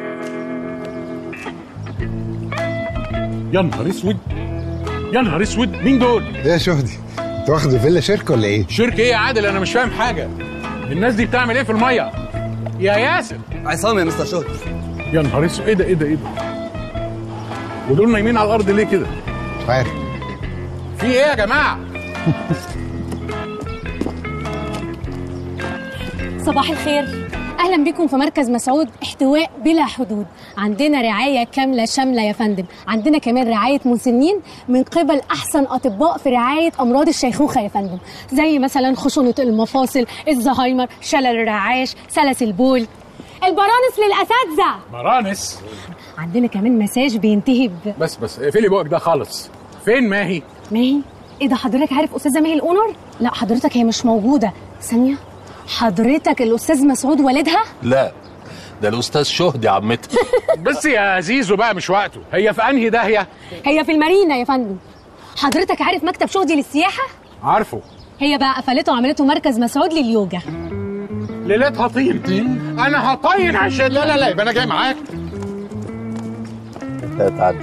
يا نهار اسود يا نهار اسود مين دول؟ ايه يا شهدي انت واخد الفيلا شركه ولا ايه؟ شركة ايه يا عادل انا مش فاهم حاجة الناس دي بتعمل ايه في المية؟ يا ياسر عصام يا مستر شهدي يا نهار اسود ايه ده ايه ده ايه ده؟ ودول نايمين على الارض ليه كده؟ مش عارف في ايه يا جماعة؟ صباح الخير اهلا بكم في مركز مسعود احتواء بلا حدود عندنا رعايه كامله شامله يا فندم عندنا كمان رعايه مسنين من قبل احسن اطباء في رعايه امراض الشيخوخه يا فندم زي مثلا خشونه المفاصل الزهايمر شلل الرعاش سلس البول البرانس للاساتذه مرانس عندنا كمان مساج بينتهي ب بس بس اقفلي بوقك ده خالص فين ماهي؟ ماهي ايه ده حضرتك عارف استاذه ماهي الاونر لا حضرتك هي مش موجوده ثانيه حضرتك الاستاذ مسعود والدها لا ده الاستاذ شهدي عمتي بس يا زيزو بقى مش وقته هي في انهي داهية؟ هي في المارينا يا فندم حضرتك عارف مكتب شهدي للسياحة؟ عارفه هي بقى قفلته وعملته مركز مسعود لليوجا ليلتها طين انا هطين عشان لا لا لا يبقى انا جاي معاك انت تعدي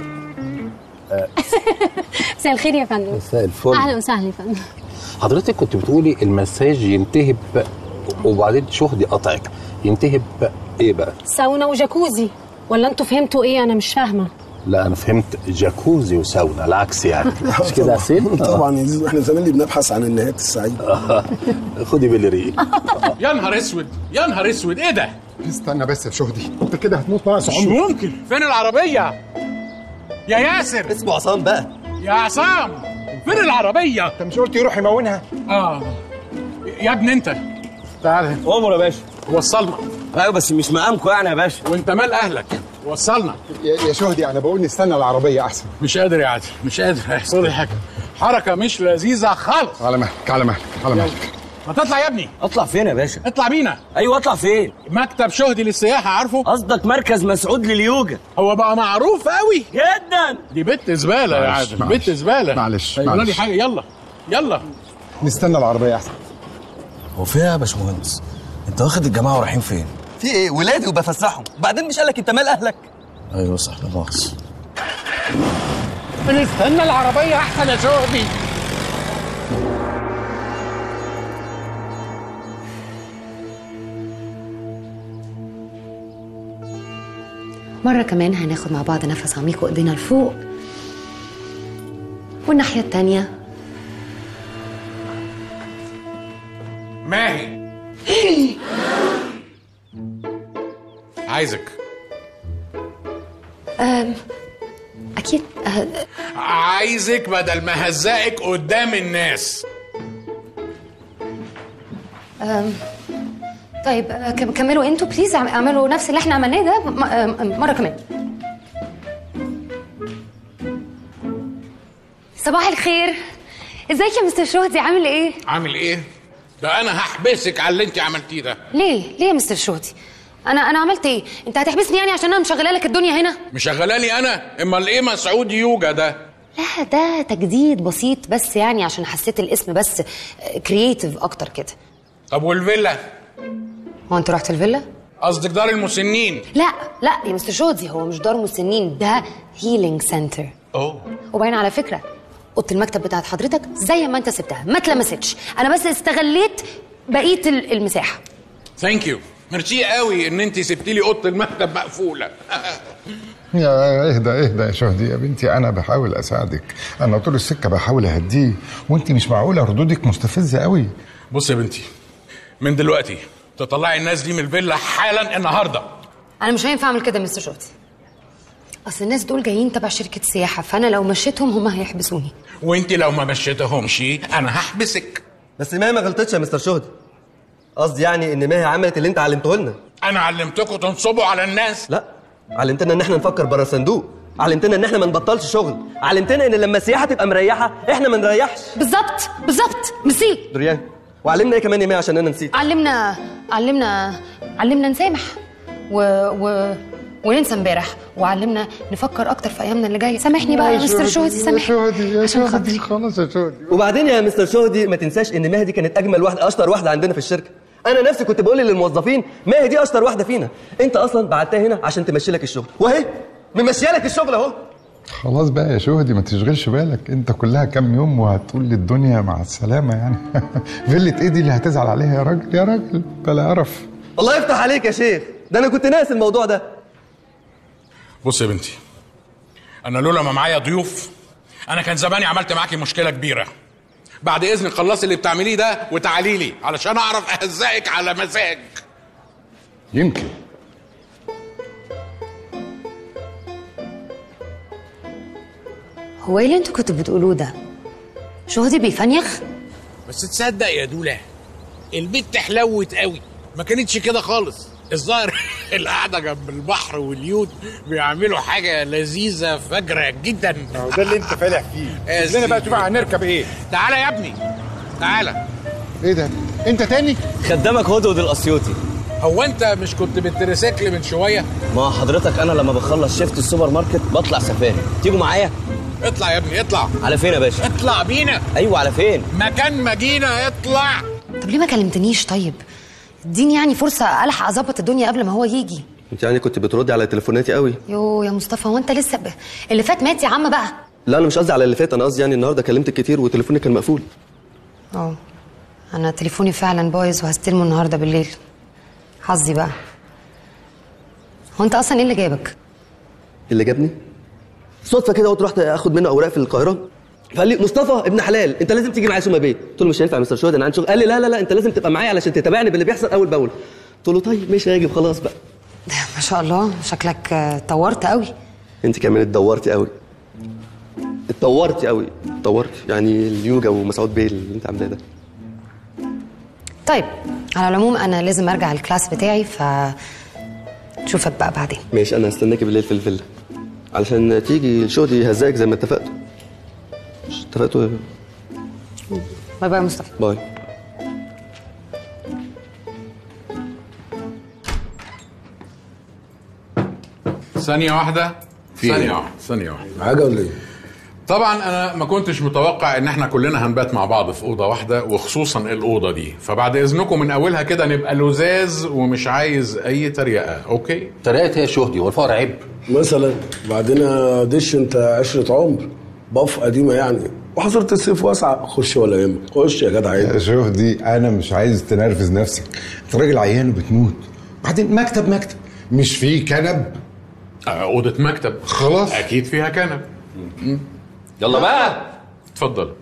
مساء الخير يا فندم مساء الفل اهلا وسهلا يا فندم حضرتك كنت بتقولي المساج ينتهي ب وبعدين شهدي قطعك ينتهي ب ايه بقى؟ ساونا وجاكوزي ولا انتوا فهمتوا ايه انا مش فاهمه لا انا فهمت جاكوزي وساونا العكس يعني مش كده يا حسين؟ طبعا يا زيزو احنا زمان اللي بنبحث عن النهايات السعيده آه. خدي بالريق يا نهار اسود يا نهار اسود ايه ده؟ استنى بس يا شهدي انت كده هتموت ناقص مش عمرك ممكن فين العربية؟ يا ياسر اسمه عصام بقى يا عصام فين العربية؟ انت مش قلت يروح يمونها اه يا ابني انت تعال عمر يا باشا وصلنا ايوه بس مش مقامكم يعني يا باشا وانت مال اهلك وصلنا يا يا شهدي انا بقول نستنى العربيه احسن مش قادر يا عادل مش قادر هيحصل لي حاجه حركه مش لذيذه خالص على مهلك على مهلك على مهلك ما تطلع يا ابني اطلع فين يا باشا اطلع بينا ايوه اطلع فين مكتب شهدي للسياحه عارفه قصدك مركز مسعود لليوجا هو بقى معروف قوي جدا دي بنت زباله يا معلش، عادل معلش. بنت زباله معلش، هيقولوا لي معلش. حاجه يلا يلا نستنى العربيه احسن هو فيها يا باشمهندس انت واخد الجماعه ورايحين فين في ايه ولادي وبفسحهم بعدين مش قالك انت مال اهلك ايوه صح لا مؤاخذه نستنى العربيه احسن يا شهدي مرة كمان هناخد مع بعض نفس عميق وايدينا لفوق والناحية التانية ماهي عايزك أم أكيد أه، عايزك بدل ما هزقك قدام الناس أم طيب أه، كم- كملوا انتوا بليز اعم- اعملوا نفس اللي احنا عملناه ده م- أم- مرة كمان صباح الخير ازيك يا مستر شهدي عامل ايه؟ عامل ايه ده انا هحبسك على اللي انت عملتيه ده ليه؟ ليه يا مستر شهدي؟ انا انا عملت ايه؟ انت هتحبسني يعني عشان انا مشغله لك الدنيا هنا؟ مشغلاني انا امال ايه مسعود يوجا ده لا ده تجديد بسيط بس يعني عشان حسيت الاسم بس كرييتيف اكتر كده طب والفيلا هو انت رحت الفيلا؟ قصدك دار المسنين لا لا يا مستر شهدي هو مش دار مسنين ده هيلينج سنتر اوه وبعدين على فكره اوضه المكتب بتاعت حضرتك زي ما انت سبتها ما اتلمستش انا بس استغليت بقيه ال- المساحه ثانك يو ميرسي قوي ان انت سبتي لي اوضه المكتب مقفوله يا اهدى اهدى يا شهدي يا بنتي انا بحاول اساعدك انا طول السكه بحاول اهديه وانت مش معقوله ردودك مستفزه قوي بص يا بنتي من دلوقتي تطلعي الناس دي من الفيلا حالا النهارده انا مش هينفع اعمل كده يا مستر شوتي اصل الناس دول جايين تبع شركه سياحه فانا لو مشيتهم هم هيحبسوني وانت لو ما مشيتهمش انا هحبسك بس ماهي ما غلطتش يا مستر شهدي قصدي يعني ان ماهي عملت اللي انت علمته لنا انا علمتكم تنصبوا على الناس لا علمتنا ان احنا نفكر بره الصندوق علمتنا ان احنا ما نبطلش شغل علمتنا ان لما السياحه تبقى مريحه احنا ما نريحش بالظبط بالظبط نسيت دريان وعلمنا ايه كمان يا ماهي عشان انا نسيت علمنا علمنا علمنا نسامح و... و... وننسى امبارح وعلمنا نفكر اكتر في ايامنا اللي جايه سامحني بقى يا مستر شهدي سامحني عشان خاطري خلاص يا شهدي وبعدين يا مستر شهدي ما تنساش ان ماهي دي كانت اجمل واحده اشطر واحده عندنا في الشركه انا نفسي كنت بقول للموظفين ماهي دي اشطر واحده فينا انت اصلا بعتها هنا عشان تمشي لك الشغل واهي ممشيه لك الشغل اهو خلاص بقى يا شهدي ما تشغلش بالك انت كلها كام يوم وهتقول للدنيا مع السلامه يعني فيلة ايه دي اللي هتزعل عليها يا راجل يا راجل بلا قرف الله يفتح عليك يا شيخ ده انا كنت ناسي الموضوع ده بص يا بنتي انا لولا ما معايا ضيوف انا كان زماني عملت معاكي مشكله كبيره بعد اذنك خلصي اللي بتعمليه ده وتعالي لي علشان اعرف اهزقك على مزاج يمكن هو ايه اللي انتوا كنتوا بتقولوه ده شهدي بيفنيخ بس تصدق يا دولا البت حلوت قوي ما كانتش كده خالص الظاهر القعده جنب البحر واليود بيعملوا حاجه لذيذه فجره جدا ده اللي انت فالح فيه يا لنا بقى سيدي. شوف هنركب ايه تعالى يا ابني تعالى ايه ده انت تاني خدامك هدهد الاسيوطي هو انت مش كنت بالتريسيكل من شويه ما حضرتك انا لما بخلص شيفت السوبر ماركت بطلع سفاري تيجوا معايا اطلع يا ابني اطلع على فين يا باشا اطلع بينا ايوه على فين مكان ما جينا اطلع طب ليه ما كلمتنيش طيب اديني يعني فرصه الحق اظبط الدنيا قبل ما هو يجي انت يعني كنت بتردي على تليفوناتي قوي يو يا مصطفى هو انت لسه ب... اللي فات مات يا عم بقى لا انا مش قصدي على اللي فات انا قصدي يعني النهارده كلمتك كتير وتليفوني كان مقفول اه انا تليفوني فعلا بايظ وهستلمه النهارده بالليل حظي بقى هو انت اصلا ايه اللي جابك اللي جابني صدفه كده قلت رحت اخد منه اوراق في القاهره فقال لي مصطفى ابن حلال انت لازم تيجي معايا سوما بيت قلت له مش هينفع يا مستر شهد انا عندي شغل قال لي لا لا لا انت لازم تبقى معايا علشان تتابعني باللي بيحصل اول باول قلت له طيب ماشي هاجي خلاص بقى ما شاء الله شكلك آه، اتطورت قوي انت كمان اتدورتي قوي اتطورتي قوي اتطورتي يعني اليوجا ومسعود بيه اللي انت عاملاه ده طيب على العموم انا لازم ارجع الكلاس بتاعي ف اشوفك بقى بعدين ماشي انا هستناكي بالليل في الفيلا علشان تيجي الشغل يهزقك زي ما اتفقتوا مش اتفقتوا باي باي يا مصطفى باي ثانية واحدة في ثانية إيه؟ واحدة ثانية واحدة حاجه ولا ايه؟ طبعا انا ما كنتش متوقع ان احنا كلنا هنبات مع بعض في اوضه واحده وخصوصا الاوضه دي فبعد اذنكم من اولها كده نبقى لزاز ومش عايز اي تريقه اوكي تريقه يا شهدي والفقر عيب مثلا وبعدين يا دش انت عشره عمر بف قديمه يعني وحصرة السيف واسعه خش ولا يهمك خش يا جدع يا عيب شهدي انا مش عايز تنرفز نفسك انت راجل عيان وبتموت بعدين مكتب مكتب مش فيه كنب آه، اوضه مكتب خلاص اكيد فيها كنب يلا بقى اتفضل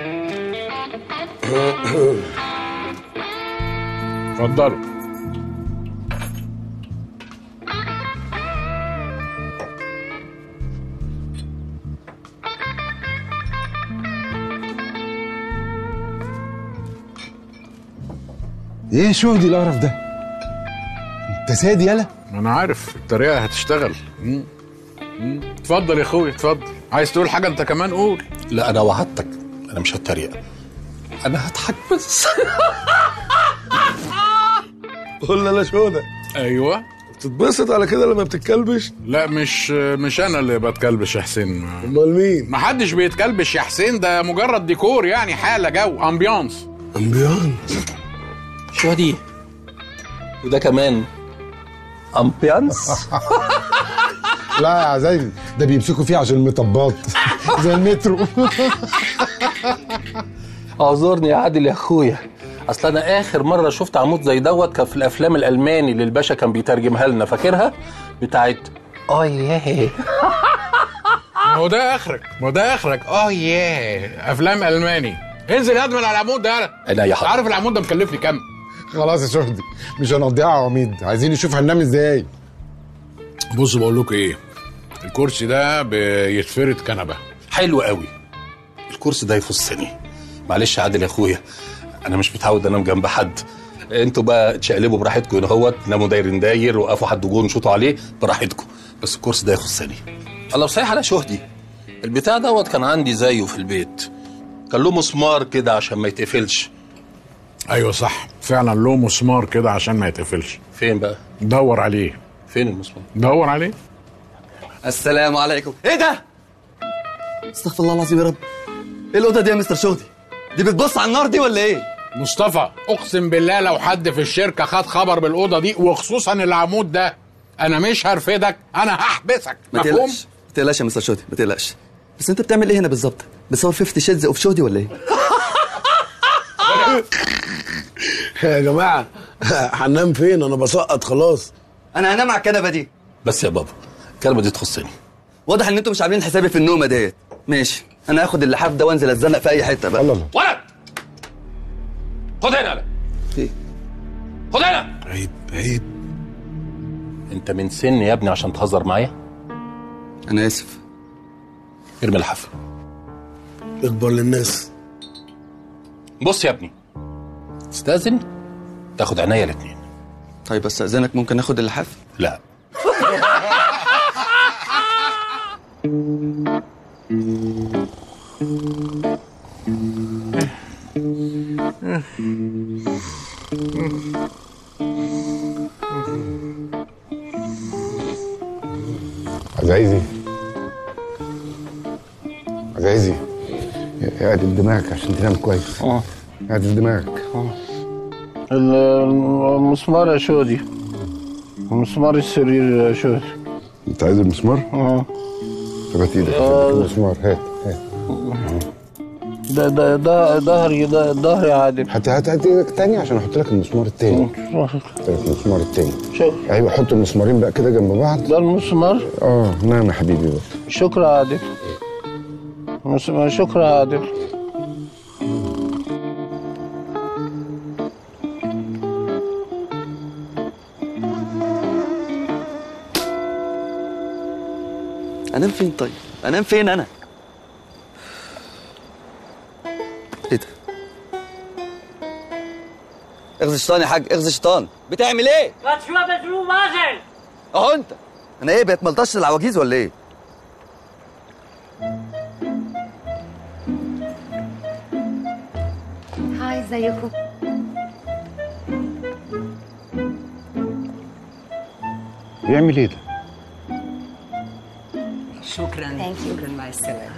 اتفضل ايه يا شهدي القرف ده انت سادي يالا انا عارف التريقه هتشتغل مم. مم. اتفضل يا اخويا اتفضل عايز تقول حاجه انت كمان قول لا انا وعدتك انا مش هتريق انا هضحك بس قول لي انا شهدة ايوه تتبسط على كده لما بتتكلبش لا مش مش انا اللي بتكلبش يا حسين امال مين محدش بيتكلبش يا حسين ده مجرد ديكور يعني حاله جو امبيانس امبيانس شهدي وده كمان امبيانس لا يا عزيزي ده بيمسكوا فيه عشان المطبات زي المترو اعذرني يا عادل يا اخويا اصل انا اخر مره شفت عمود زي دوت كان في الافلام الالماني اللي الباشا كان بيترجمها لنا فاكرها بتاعت اه ياه ما هو ده اخرك ما هو ده اخرك اه ياه افلام الماني انزل يا ادمن على العمود ده يالا عينيا يا حاضر عارف العمود ده مكلفني كام خلاص يا شهدي مش هنقضيها عواميد عايزين نشوف هننام ازاي بص بقول لكم ايه الكرسي ده بيتفرد كنبه حلو قوي الكرسي ده يخصني معلش يا عادل يا اخويا انا مش متعود انام جنب حد انتوا بقى تشقلبوا براحتكم هنا اهوت ناموا داير داير وقفوا حد جون شوطوا عليه براحتكم بس الكرسي ده يخصني الله صحيح على شهدي البتاع دوت كان عندي زيه في البيت كان له مسمار كده عشان ما يتقفلش ايوه صح فعلا له مسمار كده عشان ما يتقفلش فين بقى دور عليه فين المسمار دور عليه السلام عليكم ايه ده استغفر الله العظيم يا رب ايه الاوضه دي يا مستر شهدي دي بتبص على النار دي ولا ايه مصطفى اقسم بالله لو حد في الشركه خد خبر بالاوضه دي وخصوصا العمود ده انا مش هرفدك انا هحبسك ما مفهوم تقلقش ما تقلقش يا مستر شهدي ما تقلقش بس انت بتعمل ايه هنا بالظبط بتصور 50 شيدز اوف شهدي ولا ايه يا جماعه هننام فين انا بسقط خلاص انا هنام على الكنبه دي بس يا بابا الكلمه دي تخصني واضح ان انتوا مش عاملين حسابي في النومه ديت ماشي انا هاخد اللحاف ده وانزل اتزنق في اي حته بقى ولد خد هنا يلا. ايه خد هنا عيب عيب انت من سن يا ابني عشان تهزر معايا انا اسف ارمي الحافه اكبر للناس بص يا ابني تستاذن تاخد عينيا الاثنين طيب استاذنك ممكن اخد اللحاف لا عزايزي عزايزي اعدل دماغك عشان تنام كويس اه اعدل دماغك المسمار يا شودي مسمار السرير يا شودي انت عايز المسمار؟ اه طب هات ايدك آه. المسمار هات هات ده ده ده ظهري ده ظهري عادل هات هات هات ايدك تاني عشان احط لك المسمار التاني احط لك المسمار التاني شوف ايوه حط المسمارين بقى كده جنب بعض ده المسمار اه نعم يا حبيبي بقى شكرا يا عادل مسمار شكرا يا عادل انام فين طيب انام فين انا ايه ده اغزي الشيطان يا حاج اغزي الشيطان بتعمل ايه اهو انت انا ايه بقيت ملطش العواجيز ولا ايه هاي ازيكم بيعمل ايه ده؟ شكرا شكرا مع السلامه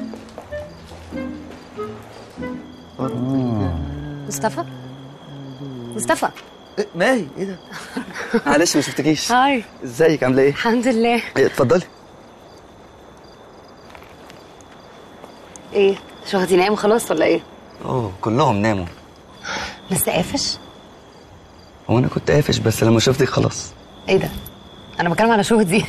مصطفى مصطفى إيه ماهي ايه ده معلش ما شفتكيش هاي ازيك عامله ايه الحمد لله إيه، اتفضلي ايه شهدي نايم خلاص ولا ايه اوه كلهم ناموا لسه قافش هو انا كنت قافش بس لما شفتك خلاص ايه ده انا بتكلم على شهدي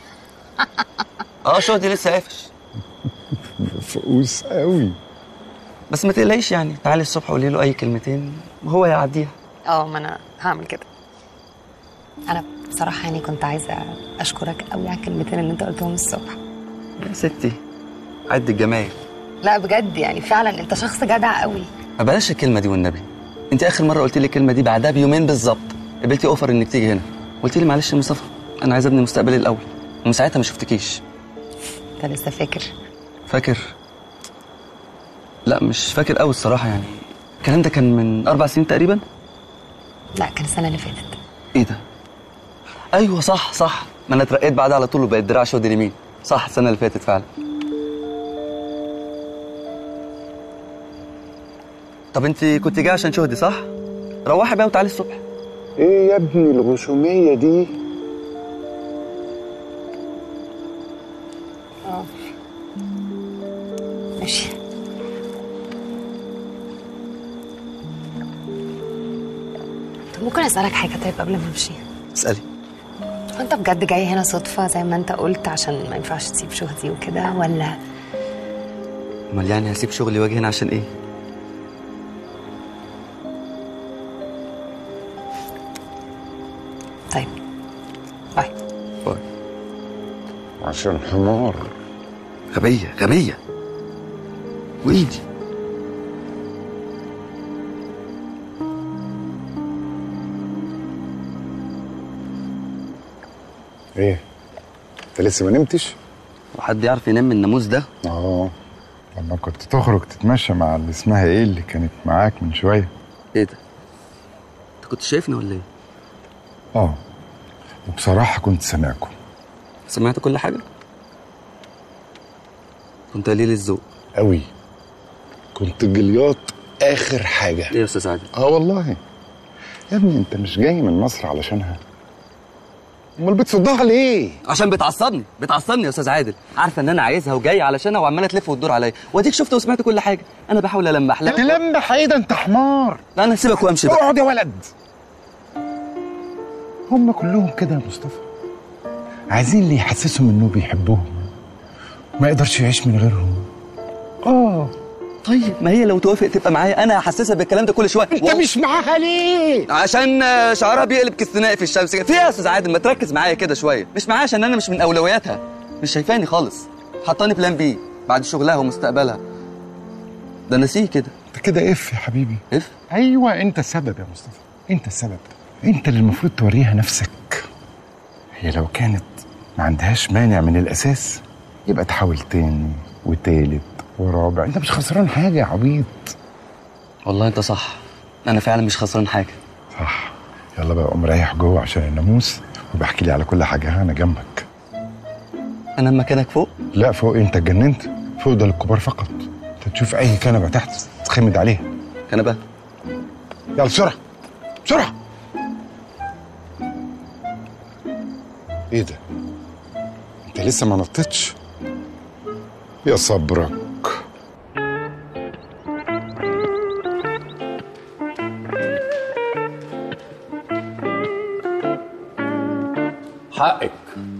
اه شهدي لسه قافش فقوس قوي بس ما تقلقيش يعني تعالي الصبح قولي له اي كلمتين وهو يعديها اه ما انا هعمل كده انا بصراحه يعني كنت عايزه اشكرك قوي على الكلمتين اللي انت قلتهم الصبح يا ستي عد الجمايل لا بجد يعني فعلا انت شخص جدع قوي ما بلاش الكلمه دي والنبي انت اخر مره قلت لي الكلمه دي بعدها بيومين بالظبط قبلتي اوفر انك تيجي هنا قلت لي معلش يا مصطفى انا عايز ابني مستقبلي الاول ومن ساعتها ما شفتكيش انت لسه فاكر فاكر لا مش فاكر قوي الصراحه يعني الكلام ده كان من اربع سنين تقريبا لا كان السنه اللي فاتت ايه ده ايوه صح صح ما انا اترقيت بعدها على طول وبقيت دراع شهدي اليمين صح السنه اللي فاتت فعلا طب انت كنت جايه عشان شهدي صح روحي بقى وتعالي الصبح ايه يا ابني الغشوميه دي؟ اه ماشي طب ممكن اسالك حاجه طيب قبل ما امشي اسالي هو انت بجد جاي هنا صدفه زي ما انت قلت عشان ما ينفعش تسيب شهدي وكده ولا امال يعني هسيب شغلي واجي هنا عشان ايه طيب عشان حمار غبية غبية وإيدي ايه انت لسه ما نمتش وحد يعرف ينام من الناموس ده اه لما كنت تخرج تتمشى مع اللي اسمها ايه اللي كانت معاك من شويه ايه ده انت كنت شايفني ولا ايه اه وبصراحه كنت سامعكم سمعت كل حاجة كنت قليل الذوق قوي كنت جلياط اخر حاجه ايه يا استاذ عادل اه والله يا ابني انت مش جاي من مصر علشانها امال بتصدها ليه عشان بتعصبني بتعصبني يا استاذ عادل عارفه ان انا عايزها وجاي علشانها وعماله تلف وتدور عليا واديك شفت وسمعت كل حاجه انا بحاول المح لها تلمح ايه ده انت حمار لا انا هسيبك وامشي بقى اقعد يا ولد هم كلهم كده يا مصطفى عايزين اللي يحسسهم انه بيحبوهم ما يقدرش يعيش من غيرهم اه طيب ما هي لو توافق تبقى معايا انا هحسسها بالكلام ده كل شويه انت مش معاها ليه عشان آه، شعرها بيقلب كاستنائي في الشمس كده في إيه يا استاذ عادل ما تركز معايا كده شويه مش معايا عشان انا مش من اولوياتها مش شايفاني خالص حطاني بلان بي بعد شغلها ومستقبلها ده نسيه كده انت كده اف يا حبيبي اف ايوه انت السبب يا مصطفى انت السبب انت اللي المفروض توريها نفسك هي لو كانت ما عندهاش مانع من الاساس يبقى تحاول تاني وتالت ورابع انت مش خسران حاجه يا عبيط والله انت صح انا فعلا مش خسران حاجه صح يلا بقى قوم رايح جوه عشان الناموس وبحكي لي على كل حاجه ها انا جنبك انا مكانك فوق لا فوق إيه؟ انت اتجننت فوق ده للكبار فقط انت تشوف اي كنبه تحت تخمد عليها كنبه يلا بسرعه بسرعه ايه ده انت لسه ما نطيتش يا صبرك حقك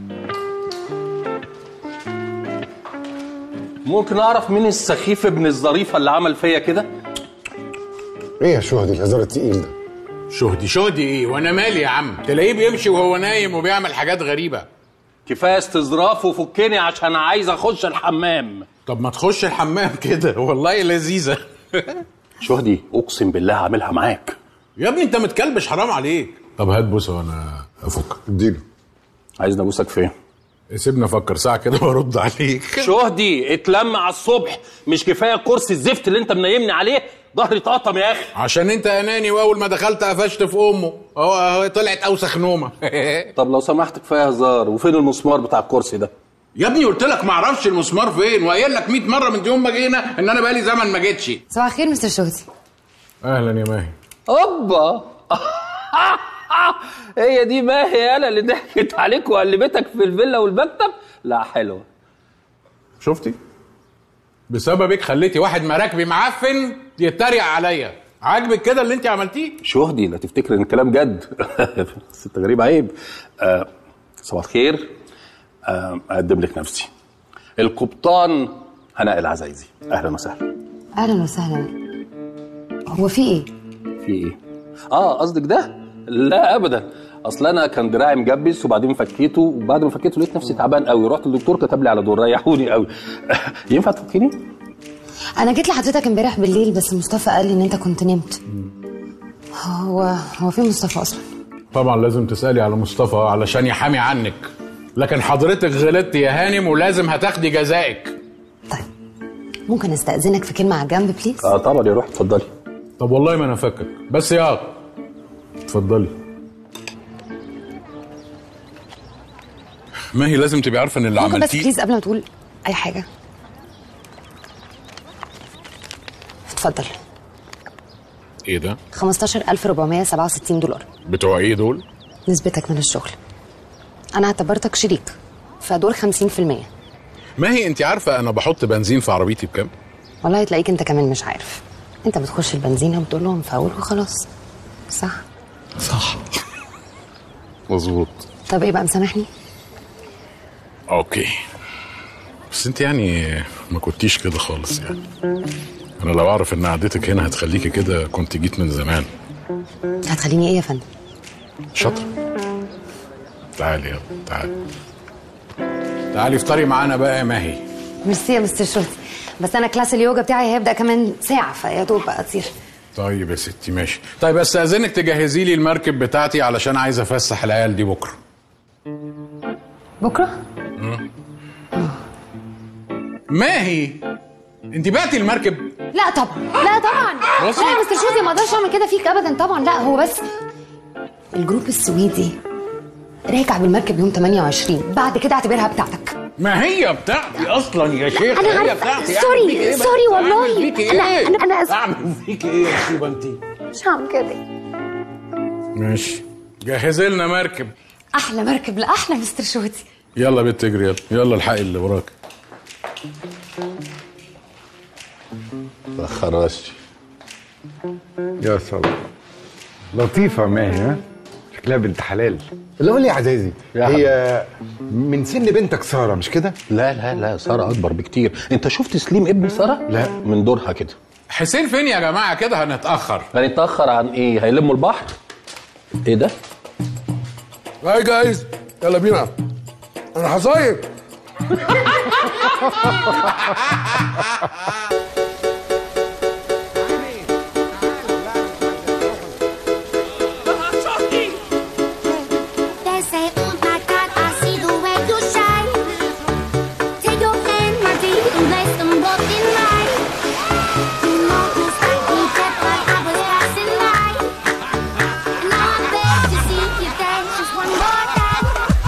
ممكن اعرف مين السخيف ابن الظريفه اللي عمل فيا كده ايه يا شهدي الهزار التقيل ده شهدي شهدي ايه وانا مالي يا عم تلاقيه بيمشي وهو نايم وبيعمل حاجات غريبه كفايه استظراف وفكني عشان عايز اخش الحمام طب ما تخش الحمام كده والله لذيذه شهدي اقسم بالله هعملها معاك يا ابني انت متكلبش حرام عليك طب هات بوسه وانا افك اديله عايز نبوسك فين سيبني افكر ساعه كده وارد عليك شهدي اتلم على الصبح مش كفايه كرسي الزفت اللي انت منيمني عليه ظهري اتقطم يا اخي عشان انت اناني واول ما دخلت قفشت في امه اهو اهو طلعت اوسخ نومه طب لو سمحت كفايه هزار وفين المسمار بتاع الكرسي ده يا ابني قلت لك ما اعرفش المسمار فين وقايل لك 100 مره من يوم ما جينا ان انا بقالي زمن ما جيتش صباح الخير مستر شهدي اهلا يا ماهي اوبا هي دي ماهي انا اللي ضحكت عليك وقلبتك في الفيلا والمكتب لا حلوه شفتي بسببك خليتي واحد مراكبي معفن يتريق عليا عاجبك كده اللي انت عملتيه شهدي لا تفتكر ان الكلام جد ست غريب عيب آه صباح الخير آه اقدم لك نفسي القبطان هناء العزايزي اهلا وسهلا اهلا وسهلا هو في ايه في ايه اه قصدك ده لا ابدا اصل انا كان دراعي مجبس وبعدين فكيته وبعد ما فكيته لقيت نفسي تعبان قوي رحت للدكتور كتب لي على دور ريحوني قوي ينفع تفكيني انا جيت لحضرتك امبارح بالليل بس مصطفى قال لي ان انت كنت نمت هو هو فين مصطفى اصلا طبعا لازم تسالي على مصطفى علشان يحامي عنك لكن حضرتك غلطت يا هانم ولازم هتاخدي جزائك ممكن استاذنك في كلمه على جنب بليز اه طبعا يا روح اتفضلي طب والله ما انا فاكك بس يا اتفضلي ما هي لازم تبقي عارفه ان اللي ممكن بس عملتيه بليز قبل ما تقول اي حاجه اتفضل ايه ده 15467 دولار بتوع ايه دول نسبتك من الشغل انا اعتبرتك شريك فدول 50% ما هي انت عارفه انا بحط بنزين في عربيتي بكام والله تلاقيك انت كمان مش عارف انت بتخش البنزينه وبتقول لهم فاول وخلاص صح صح مظبوط طب ايه بقى مسامحني اوكي بس انت يعني ما كنتيش كده خالص يعني انا لو اعرف ان قعدتك هنا هتخليكي كده كنت جيت من زمان هتخليني ايه يا فندم شاطر تعالي يلا تعالي تعالي افطري معانا بقى يا ماهي ميرسي يا مستر شرطي بس انا كلاس اليوجا بتاعي هيبدا كمان ساعه فيا دوب بقى اطير طيب يا ستي ماشي طيب بس اذنك تجهزي لي المركب بتاعتي علشان عايز افسح العيال دي بكره بكره ماهي انت بعتي المركب لا طبعا لا طبعا بصي. لا يا مستر شرطي ما اقدرش اعمل كده فيك ابدا طبعا لا هو بس الجروب السويدي راجع بالمركب يوم 28 بعد كده اعتبرها بتاعتك ما هي بتاعتي اصلا يا شيخ أنا هي عارفة. بتاعتي سوري، أعمل فيك إيه بس؟ سوري والله. أعمل فيك أنا- إيه؟ أنا- أنا آسفة. اعمل فيك ايه يا شيبه انت مش هعمل كده ماشي جهزي لنا مركب احلى مركب لاحلى مستر شرطي يلا بنت اجري يلا يلا الحقي اللي وراك ما خرجش يا سلام لطيفة ماهي ها شكلها بنت حلال اللي قول لي يا عزازي هي من سن بنتك سارة مش كده؟ لا لا لا ساره اكبر بكتير انت شفت سليم ابن ساره لا من دورها كده حسين فين يا جماعه كده هنتاخر هنتاخر عن ايه هيلموا البحر ايه ده هاي جايز يلا بينا انا هصيف They say, oh my God, I see the way you shine. Take your hand, my dear, and place them both in mine. You know this might be dead, but I was passing by. Now I'm back to see you dance just one more time.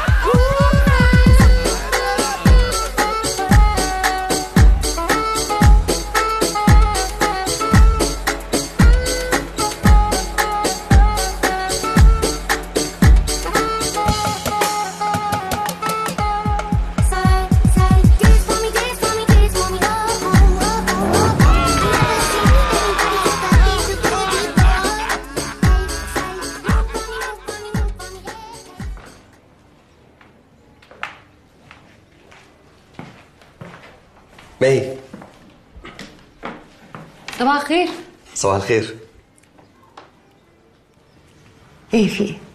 ماهي صباح الخير صباح الخير ايه في ايه؟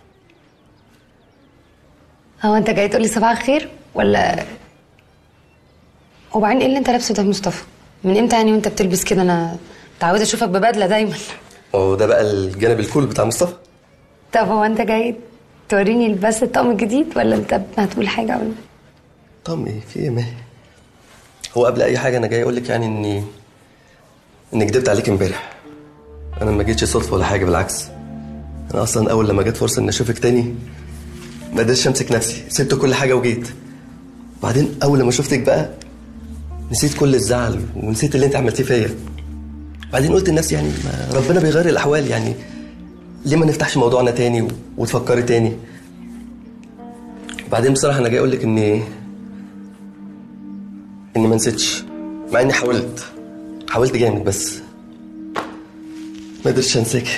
هو انت جاي تقولي صباح الخير ولا وبعدين ايه اللي انت لابسه ده يا مصطفى؟ من امتى يعني وانت بتلبس كده انا متعوده اشوفك ببدله دايما هو ده بقى الجانب الكول بتاع مصطفى طب هو انت جاي توريني بس الطقم الجديد ولا انت هتقول حاجه ولا طب ايه في ايه ماهي هو قبل اي حاجه انا جاي اقول لك يعني اني اني كدبت عليك امبارح انا ما جيتش صدفه ولا حاجه بالعكس انا اصلا اول لما جت فرصه اني اشوفك تاني ما قدرتش امسك نفسي سبت كل حاجه وجيت بعدين اول لما شفتك بقى نسيت كل الزعل ونسيت اللي انت عملتيه فيا بعدين قلت لنفسي يعني ما ربنا بيغير الاحوال يعني ليه ما نفتحش موضوعنا تاني و- وتفكري تاني بعدين بصراحه انا جاي اقول لك اني اني ما نسيتش مع اني حاولت حاولت جامد بس ما قدرتش انساك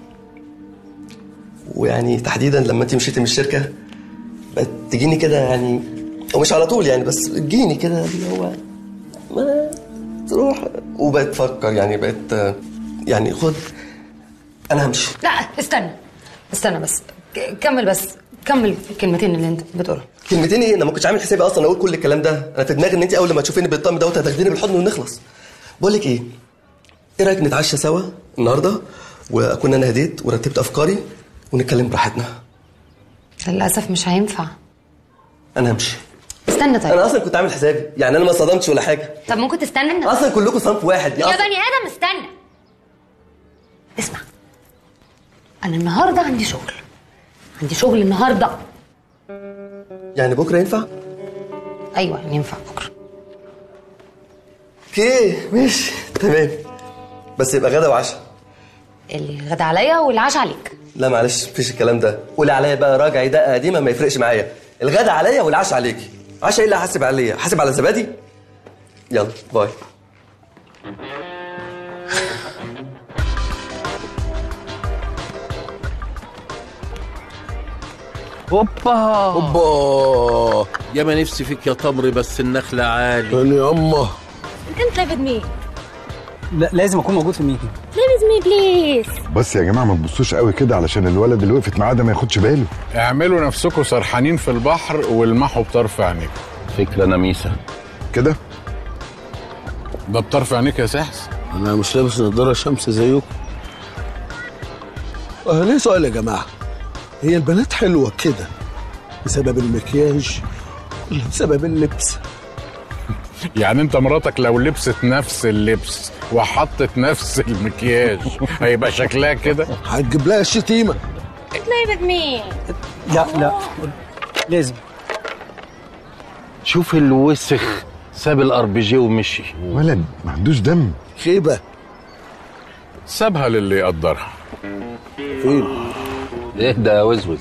ويعني تحديدا لما انت مشيتي من الشركه بقت تجيني كده يعني ومش على طول يعني بس تجيني كده اللي هو ما تروح وبقت تفكر يعني بقت يعني خد انا همشي لا استنى استنى بس ك- كمل بس كمل الكلمتين اللي انت بتقولها كلمتين ايه انا ما كنتش عامل حسابي اصلا اقول كل الكلام ده انا في دماغي ان انت اول لما تشوفيني بالطقم دوت هتاخديني بالحضن ونخلص بقول لك ايه ايه رايك نتعشى سوا النهارده واكون انا هديت ورتبت افكاري ونتكلم براحتنا للاسف مش هينفع انا همشي استنى طيب انا اصلا كنت عامل حسابي يعني انا ما صدمتش ولا حاجه طب ممكن تستنى انت اصلا كلكم صنف واحد يا أصلاً- بني ادم استنى اسمع انا النهارده عندي شغل عندي شغل النهارده يعني بكره ينفع ايوه يعني ينفع بكره اوكي ماشي تمام بس يبقى غدا وعشاء الغدا عليا والعشاء عليك لا معلش مفيش الكلام ده قولي عليا بقى راجعي دقه قديمه ما يفرقش معايا الغدا عليا والعشاء عليكي عشاء ايه اللي هحاسب عليا حاسب على زبادي يلا باي هوبا هوبا يا ما نفسي فيك يا تمر بس النخلة عالي يعني ياما انت لافت مين لا لازم اكون موجود في الميتنج بليز مي بليز بس يا جماعه ما تبصوش قوي كده علشان الولد اللي وقفت معاه ده ما ياخدش باله اعملوا نفسكم سرحانين في البحر والمحوا بطرف عينيك فكره نميسه كده ده بطرف عينيك يا سحس انا مش لابس نضاره شمس زيكم آه ليه سؤال يا جماعه هي البنات حلوه كده بسبب المكياج ولا بسبب اللبس يعني انت مراتك لو لبست نفس اللبس وحطت نفس المكياج هيبقى شكلها كده هتجيب لها الشتيمه play with me لا لا لازم شوف الوسخ ساب الار بي جي ومشي ولد ما عندوش دم خيبه سابها للي يقدرها فين ايه ده يا وزوز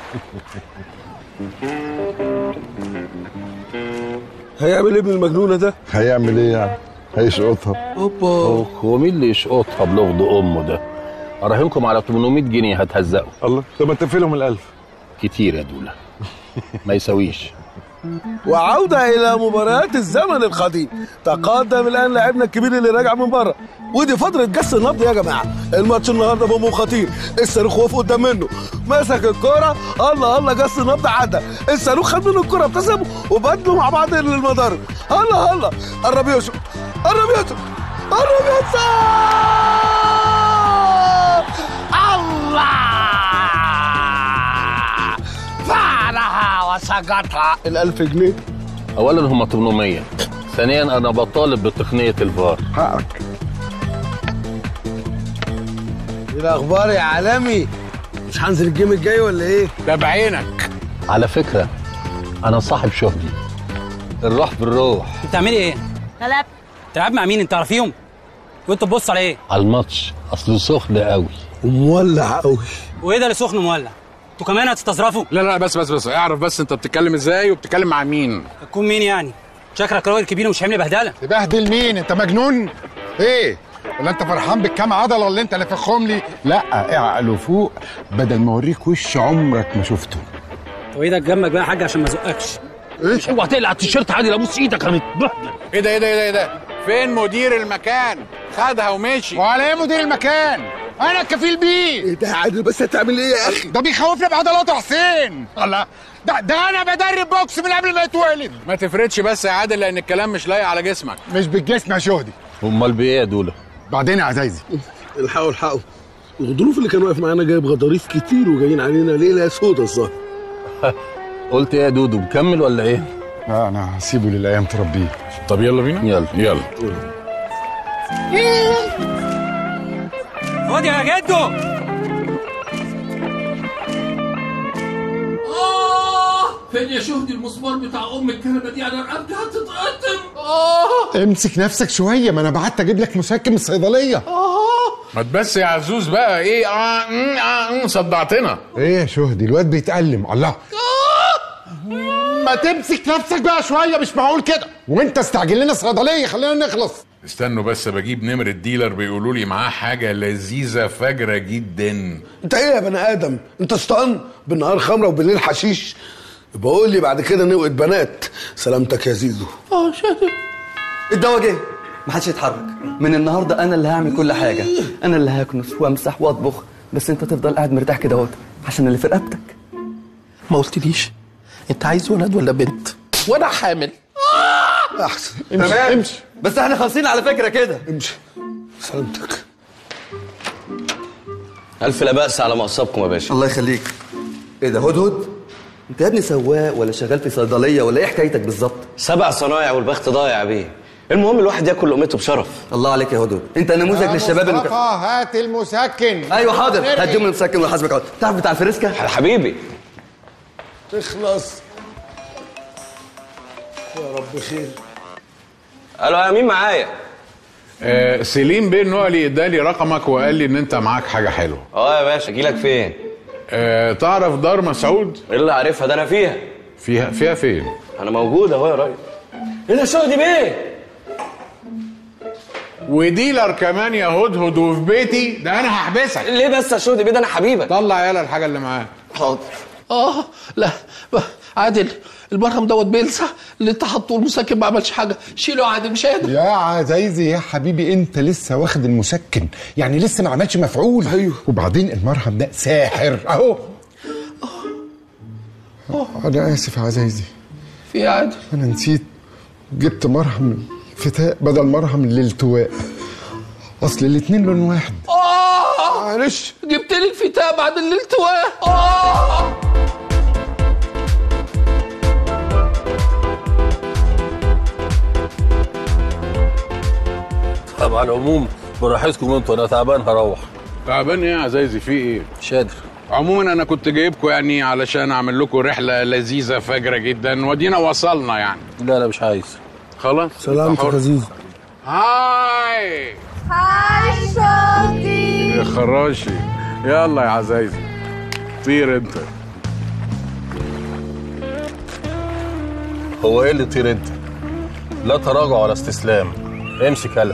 هيعمل ايه ابن المجنونه ده هيعمل ايه يعني هيشقطها اوبا هو مين اللي يشقطها بلغض امه ده اراهنكم على 800 جنيه هتهزقوا الله طب ما تقفلهم الالف كتير يا دوله ما يساويش وعودة إلى مباريات الزمن القديم تقدم الآن لاعبنا الكبير اللي راجع من بره ودي فترة جس النبض يا جماعة الماتش النهارده بومو خطير الصاروخ وقف قدام منه مسك الكرة الله الله جس النبض عدى الصاروخ خد منه الكرة ابتسم وبدلوا مع بعض للمضارب الله الله قرب يوسف قرب يوسف قرب يوسف الله فعلها وسقطها الألف جنيه اولا هم 800 ثانيا انا بطالب بتقنيه الفار حقك ايه الاخبار يا عالمي مش هنزل الجيم الجاي ولا ايه ده بعينك على فكره انا صاحب شهدي الروح بالروح بتعملي ايه؟ غلب تلعب مع مين انت تعرفيهم؟ وانت تبص على ايه؟ على الماتش اصله سخن قوي ومولع قوي وايه ده اللي سخن مولع؟ انتوا كمان هتستظرفوا؟ لا لا بس بس بس اعرف بس انت بتتكلم ازاي وبتتكلم مع مين تكون مين يعني؟ شكلك راجل كبير ومش حامل بهدله تبهدل مين انت مجنون ايه ولا انت فرحان بالكام عضله اللي انت لافخهم لي لا اعقله فوق بدل ما اوريك وش عمرك ما شفته طب ايدك جنبك بقى يا حاج عشان ما ازقكش ايه اوعى تقلع التيشيرت عادي ابوس ايدك هنتبهدل ايه ده ايه ده ايه ده ايه ده فين مدير المكان خدها ومشي وعلى ايه مدير المكان انا الكفيل بيه ايه ده يا عادل بس هتعمل ايه يا اخي ده بيخوفنا بعضلاته حسين الله ده ده انا بدرب بوكس من قبل ما يتولد ما تفردش بس يا عادل لان الكلام مش لايق على جسمك مش بالجسم يا شهدي امال بايه يا دوله بعدين يا عزايزي الحقوا الحقوا الظروف اللي كان واقف معانا جايب غضاريف كتير وجايين علينا ليله سودا الظاهر قلت ايه يا دودو مكمل ولا ايه لا انا هسيبه للايام تربيه طب يلا بينا يلا يلا خد يا جدو فين يا شهدي المسمار بتاع ام الكنبه دي على رقبتي هتتقطم اه امسك نفسك شويه ما انا بعت اجيب لك مسكن من الصيدليه ما تبس يا عزوز بقى ايه اه م- اه م- صدعتنا ايه يا شهدي الواد بيتألم الله ما تمسك نفسك بقى شويه مش معقول كده وانت استعجل لنا صيدليه خلينا نخلص استنوا بس بجيب نمرة ديلر بيقولوا لي معاه حاجة لذيذة فجرة جدا انت ايه يا بني ادم انت اسطان بالنهار خمره وبالليل حشيش بقول لي بعد كده نوقت بنات سلامتك يا زيزو اه شاطر الدواء جه محدش يتحرك من النهارده انا اللي هعمل كل حاجه انا اللي هكنس وامسح واطبخ بس انت تفضل قاعد مرتاح كده اهوت عشان اللي في رقبتك ما قلتليش انت عايز ولد ولا بنت وانا حامل احسن تمام امشي بس احنا خالصين على فكره كده امشي سلامتك الف لا باس على مقصبكم يا باشا الله يخليك ايه ده هدهد انت يا ابني سواق ولا شغال في صيدليه ولا ايه حكايتك بالظبط سبع صنايع والبخت ضايع بيه المهم الواحد ياكل لقمته بشرف الله عليك يا هدهد انت نموذج يا للشباب مصطفى المك... هات المسكن ايوه حاضر نرجع. هديهم المسكن وحاسبك اهوت تعرف بتاع الفريسكا حبيبي تخلص يا رب خير الو يا مين معايا آه سليم بيه نقلي ادالي رقمك وقال لي ان انت معاك حاجة حلوة اه يا باشا اجيلك فين آه تعرف دار مسعود ايه اللي عارفها ده انا فيها فيها فيها فين انا موجود اهو يا راجل ايه ده شهدي بيه وديلر كمان يا هدهد وفي بيتي ده انا هحبسك ليه بس يا شهدي بيه ده انا حبيبك طلع يلا الحاجة اللي معاك حاضر اه لا ب- عادل المرهم دوت بيلسع اللي انت حاطه المسكن ما عملش حاجه شيله يا عادل مش قادر يا عزيزي يا حبيبي انت لسه واخد المسكن يعني لسه ما عملش مفعول ايوه وبعدين المرهم ده ساحر اهو انا اسف يا عزيزي في إيه يا عادل انا نسيت جبت مرهم فتاء بدل مرهم الالتواء اصل الاتنين لون واحد اه معلش جبت لي الفتاة بعد الالتواء اه طب على العموم براحتكم انتوا انا تعبان هروح تعبان ايه يا عزايزي في ايه؟ مش قادر عموما انا كنت جايبكم يعني علشان اعمل لكم رحله لذيذه فجره جدا ودينا وصلنا يعني لا لا مش عايز خلاص سلامتك يا عزيز هاي هاي شوقي يا خراشي يلا يا عزايزي طير انت هو ايه اللي طير انت لا تراجع ولا استسلام امسك يلا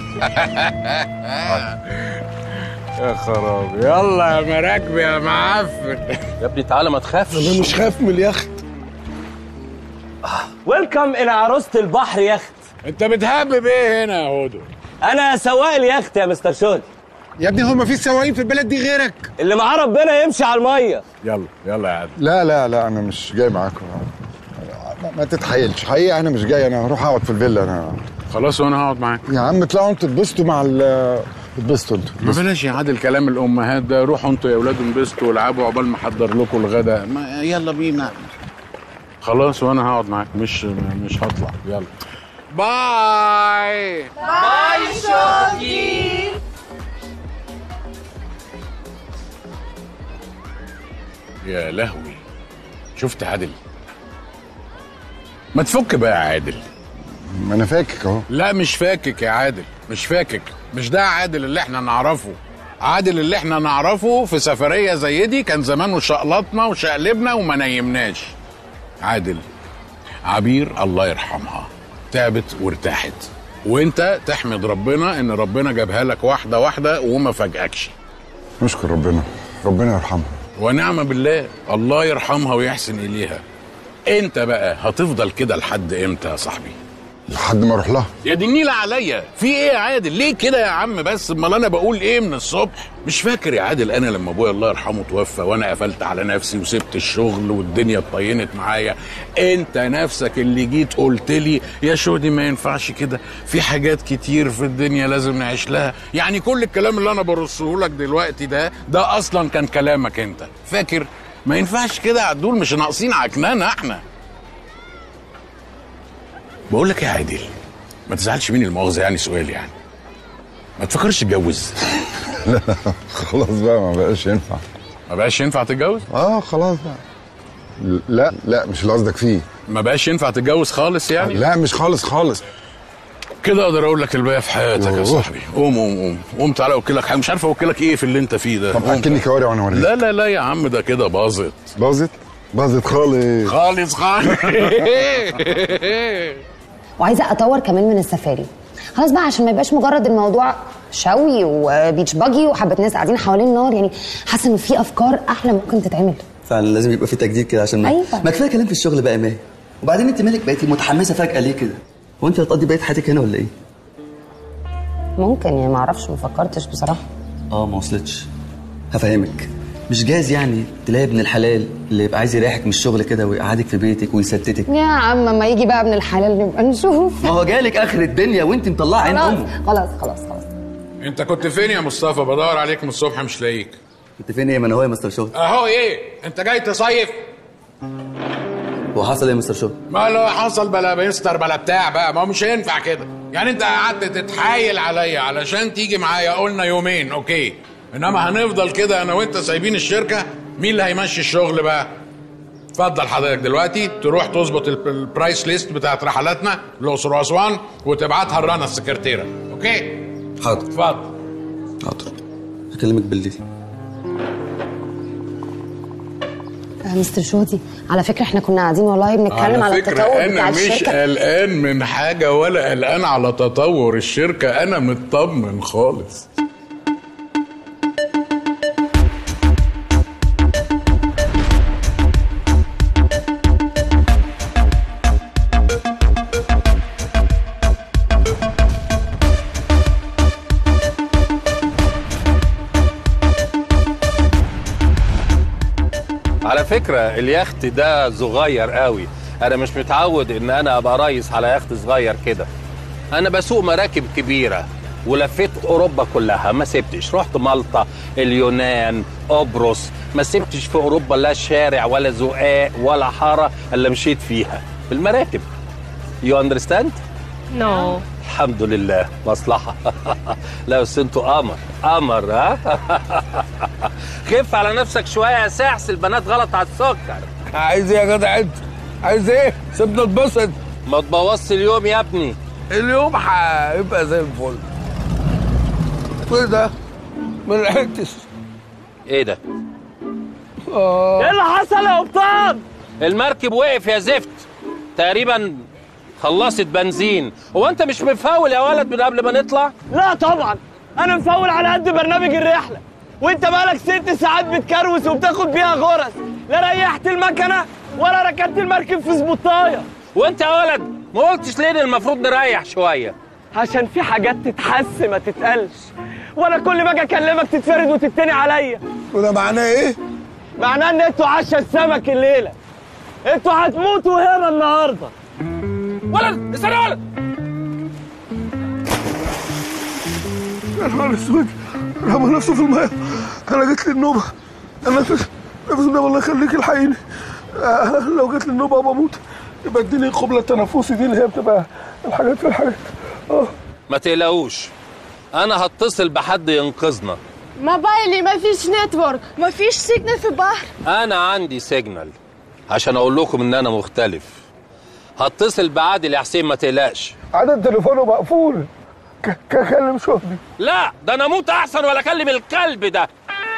يا خرابي يلا يا مراكبي يا معفن يا ابني تعالى ما تخافش انا مش خايف من اليخت ويلكم الى عروسه البحر يخت انت بتهبب ايه هنا يا هودو انا سواق اليخت يا مستر شودي يا ابني هو مفيش سواقين في البلد دي غيرك اللي معاه ربنا يمشي على الميه يلا يلا يا عادل لا لا لا انا مش جاي معاكم ما- ما تتحايلش حقيقة انا مش جاي انا هروح اقعد في الفيلا انا خلاص وانا هقعد معاك يا عم اطلعوا انتوا اتبسطوا مع ال اتبسطوا انتوا ما بلاش يا عادل كلام الامهات ده روحوا انتوا يا اولاد انبسطوا والعبوا عقبال ما احضر لكم الغدا ما يلا بينا خلاص وانا هقعد معاك مش مش هطلع يلا باي باي شوقي يا لهوي شفت عادل ما تفك بقى يا عادل ما انا فاكك اهو لا مش فاكك يا عادل مش فاكك مش ده عادل اللي احنا نعرفه عادل اللي احنا نعرفه في سفرية زي دي كان زمانه شقلطنا وشقلبنا وما نيمناش عادل عبير الله يرحمها تعبت وارتاحت وانت تحمد ربنا ان ربنا جابها لك واحدة واحدة وما فاجئكش نشكر ربنا ربنا يرحمها ونعم بالله الله يرحمها ويحسن اليها انت بقى هتفضل كده لحد امتى يا صاحبي لحد ما اروح لها يا دي النيلة عليا في ايه يا عادل ليه كده يا عم بس امال انا بقول ايه من الصبح مش فاكر يا عادل انا لما ابويا الله يرحمه توفى وانا قفلت على نفسي وسبت الشغل والدنيا اتطينت معايا انت نفسك اللي جيت قلت لي يا شودي ما ينفعش كده في حاجات كتير في الدنيا لازم نعيش لها يعني كل الكلام اللي انا برصه لك دلوقتي ده ده اصلا كان كلامك انت فاكر ما ينفعش كده يا عدول مش ناقصين عكنانه احنا بقول لك يا عادل ما تزعلش مني المؤاخذه يعني سؤال يعني ما تفكرش تتجوز لا خلاص بقى ما بقاش ينفع ما بقاش ينفع تتجوز اه خلاص بقى لا لا مش اللي قصدك فيه ما بقاش ينفع تتجوز خالص يعني لا مش خالص خالص كده اقدر اقول لك الباقي في حياتك يا أوه. صاحبي قوم قوم قوم قوم تعالى اوكلك حاجه مش عارف اوكلك ايه في اللي انت فيه ده طب قوم اكلني كوارع وانا اوريك لا لا لا يا عم ده كده باظت باظت باظت خالص خالص خالص وعايزه اطور كمان من السفاري خلاص بقى عشان ما يبقاش مجرد الموضوع شوي وبيتش باجي وحبه ناس قاعدين حوالين النار يعني حاسه ان في افكار احلى ممكن تتعمل فعلا لازم يبقى في تجديد كده عشان ما أيوة. ما كفايه كلام في الشغل بقى يا ماهي وبعدين انت مالك بقيتي متحمسه فجاه ليه كده هو انت هتقضي بقيه حياتك هنا ولا ايه ممكن يعني ما اعرفش ما فكرتش بصراحه اه ما وصلتش هفهمك مش جايز يعني تلاقي ابن الحلال اللي يبقى عايز يريحك من الشغل كده ويقعدك في بيتك ويستتك يا عم ما يجي بقى ابن الحلال نبقى نشوف ما هو جالك اخر الدنيا وانت مطلعه عين خلاص امه خلاص خلاص خلاص انت كنت فين يا مصطفى بدور عليك من الصبح مش لاقيك كنت فين ايه ما انا هو يا مستر شغل اهو ايه انت جاي تصيف هو حصل ايه يا مستر شغل ما لو حصل بلا مستر بلا بتاع بقى ما هو مش هينفع كده يعني انت قعدت تتحايل عليا علشان تيجي معايا قلنا يومين اوكي انما هنفضل كده انا وانت سايبين الشركه مين اللي هيمشي الشغل بقى اتفضل حضرتك دلوقتي تروح تظبط الب- البرايس ليست بتاعت رحلاتنا الاقصر واسوان وتبعتها لرنا السكرتيره اوكي حاضر اتفضل حاضر هكلمك بالليل آه، مستر شودي على فكره احنا كنا قاعدين والله بنتكلم على, على فكرة التطور أنا بتاع مش الشركه قلقان من حاجة ولا قلقان على تطور الشركة أنا مطمن خالص على فكره اليخت ده صغير قوي انا مش متعود ان انا ابقى رايس على يخت صغير كده انا بسوق مراكب كبيره ولفيت اوروبا كلها ما سبتش رحت مالطا اليونان قبرص ما سبتش في اوروبا لا شارع ولا زقاق ولا حاره الا مشيت فيها بالمراكب يو اندرستاند نو الحمد لله مصلحة لا بس انتوا قمر قمر ها خف على نفسك شوية يا ساحس البنات غلط على السكر عايز ايه يا جدع انت عايز ايه سيبنا نتبسط ما تبوظش اليوم يا ابني اليوم هيبقى زي الفل ايه ده ما لحقتش ايه ده اه ايه اللي حصل يا قبطان المركب وقف يا زفت تقريبا خلصت بنزين هو انت مش مفاول يا ولد من قبل ما نطلع لا طبعا انا مفول على قد برنامج الرحله وانت بقالك ست ساعات بتكروس وبتاخد بيها غرز لا ريحت المكنه ولا ركبت المركب في سبوطايه وانت يا ولد ما قلتش ليه إن المفروض نريح شويه عشان في حاجات تتحس ما تتقالش وانا كل ما اجي اكلمك تتفرد وتتني عليا وده معناه ايه معناه ان انتوا عشا السمك الليله انتوا هتموتوا هنا النهارده ولد استنى ولد يا نهار اسود رمى نفسه في الماء انا جت لي النوبه انا نفس نفس النوبه الله يخليك الحقيني آه، لو جت لي النوبه بموت يبقى اديني القبله التنفسي دي اللي هي بتبقى الحاجات في الحاجات اه ما تقلقوش انا هتصل بحد ينقذنا موبايلي ما فيش نتورك ما فيش سيجنال في البحر انا عندي سيجنال عشان اقول لكم ان انا مختلف هتصل بعادل يا حسين ما تقلقش عدد تليفونه مقفول ك- كلم شهدي لا ده انا اموت احسن ولا اكلم الكلب ده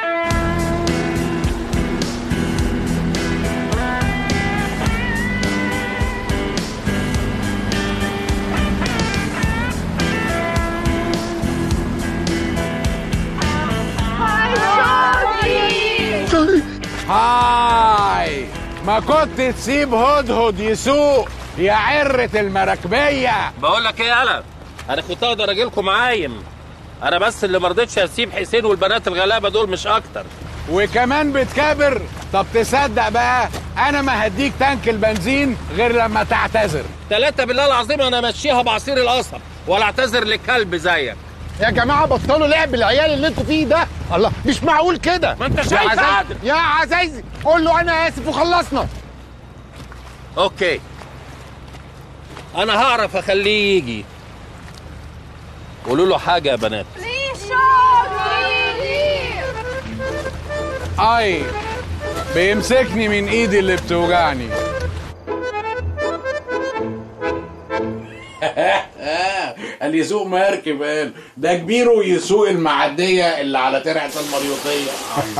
هاي ما كنت تسيب هدهد يسوق يا عرة المراكبية بقول لك ايه يالا انا كنت اقدر اجي لكم عايم انا بس اللي ما رضيتش اسيب حسين والبنات الغلابه دول مش اكتر وكمان بتكابر طب تصدق بقى انا ما هديك تانك البنزين غير لما تعتذر ثلاثة بالله العظيم انا ماشيها بعصير القصب ولا اعتذر لكلب زيك يا جماعه بطلوا لعب العيال اللي انتوا فيه ده الله مش معقول كده ما انت يا شايف عزايزي- عادل. يا عزايزي قول له انا اسف وخلصنا اوكي انا هعرف اخليه يجي قولوا له حاجه يا بنات اي بيمسكني من ايدي اللي بتوجعني قال يسوق مركب قال ده كبيره يسوق المعديه اللي على ترعه المريوطيه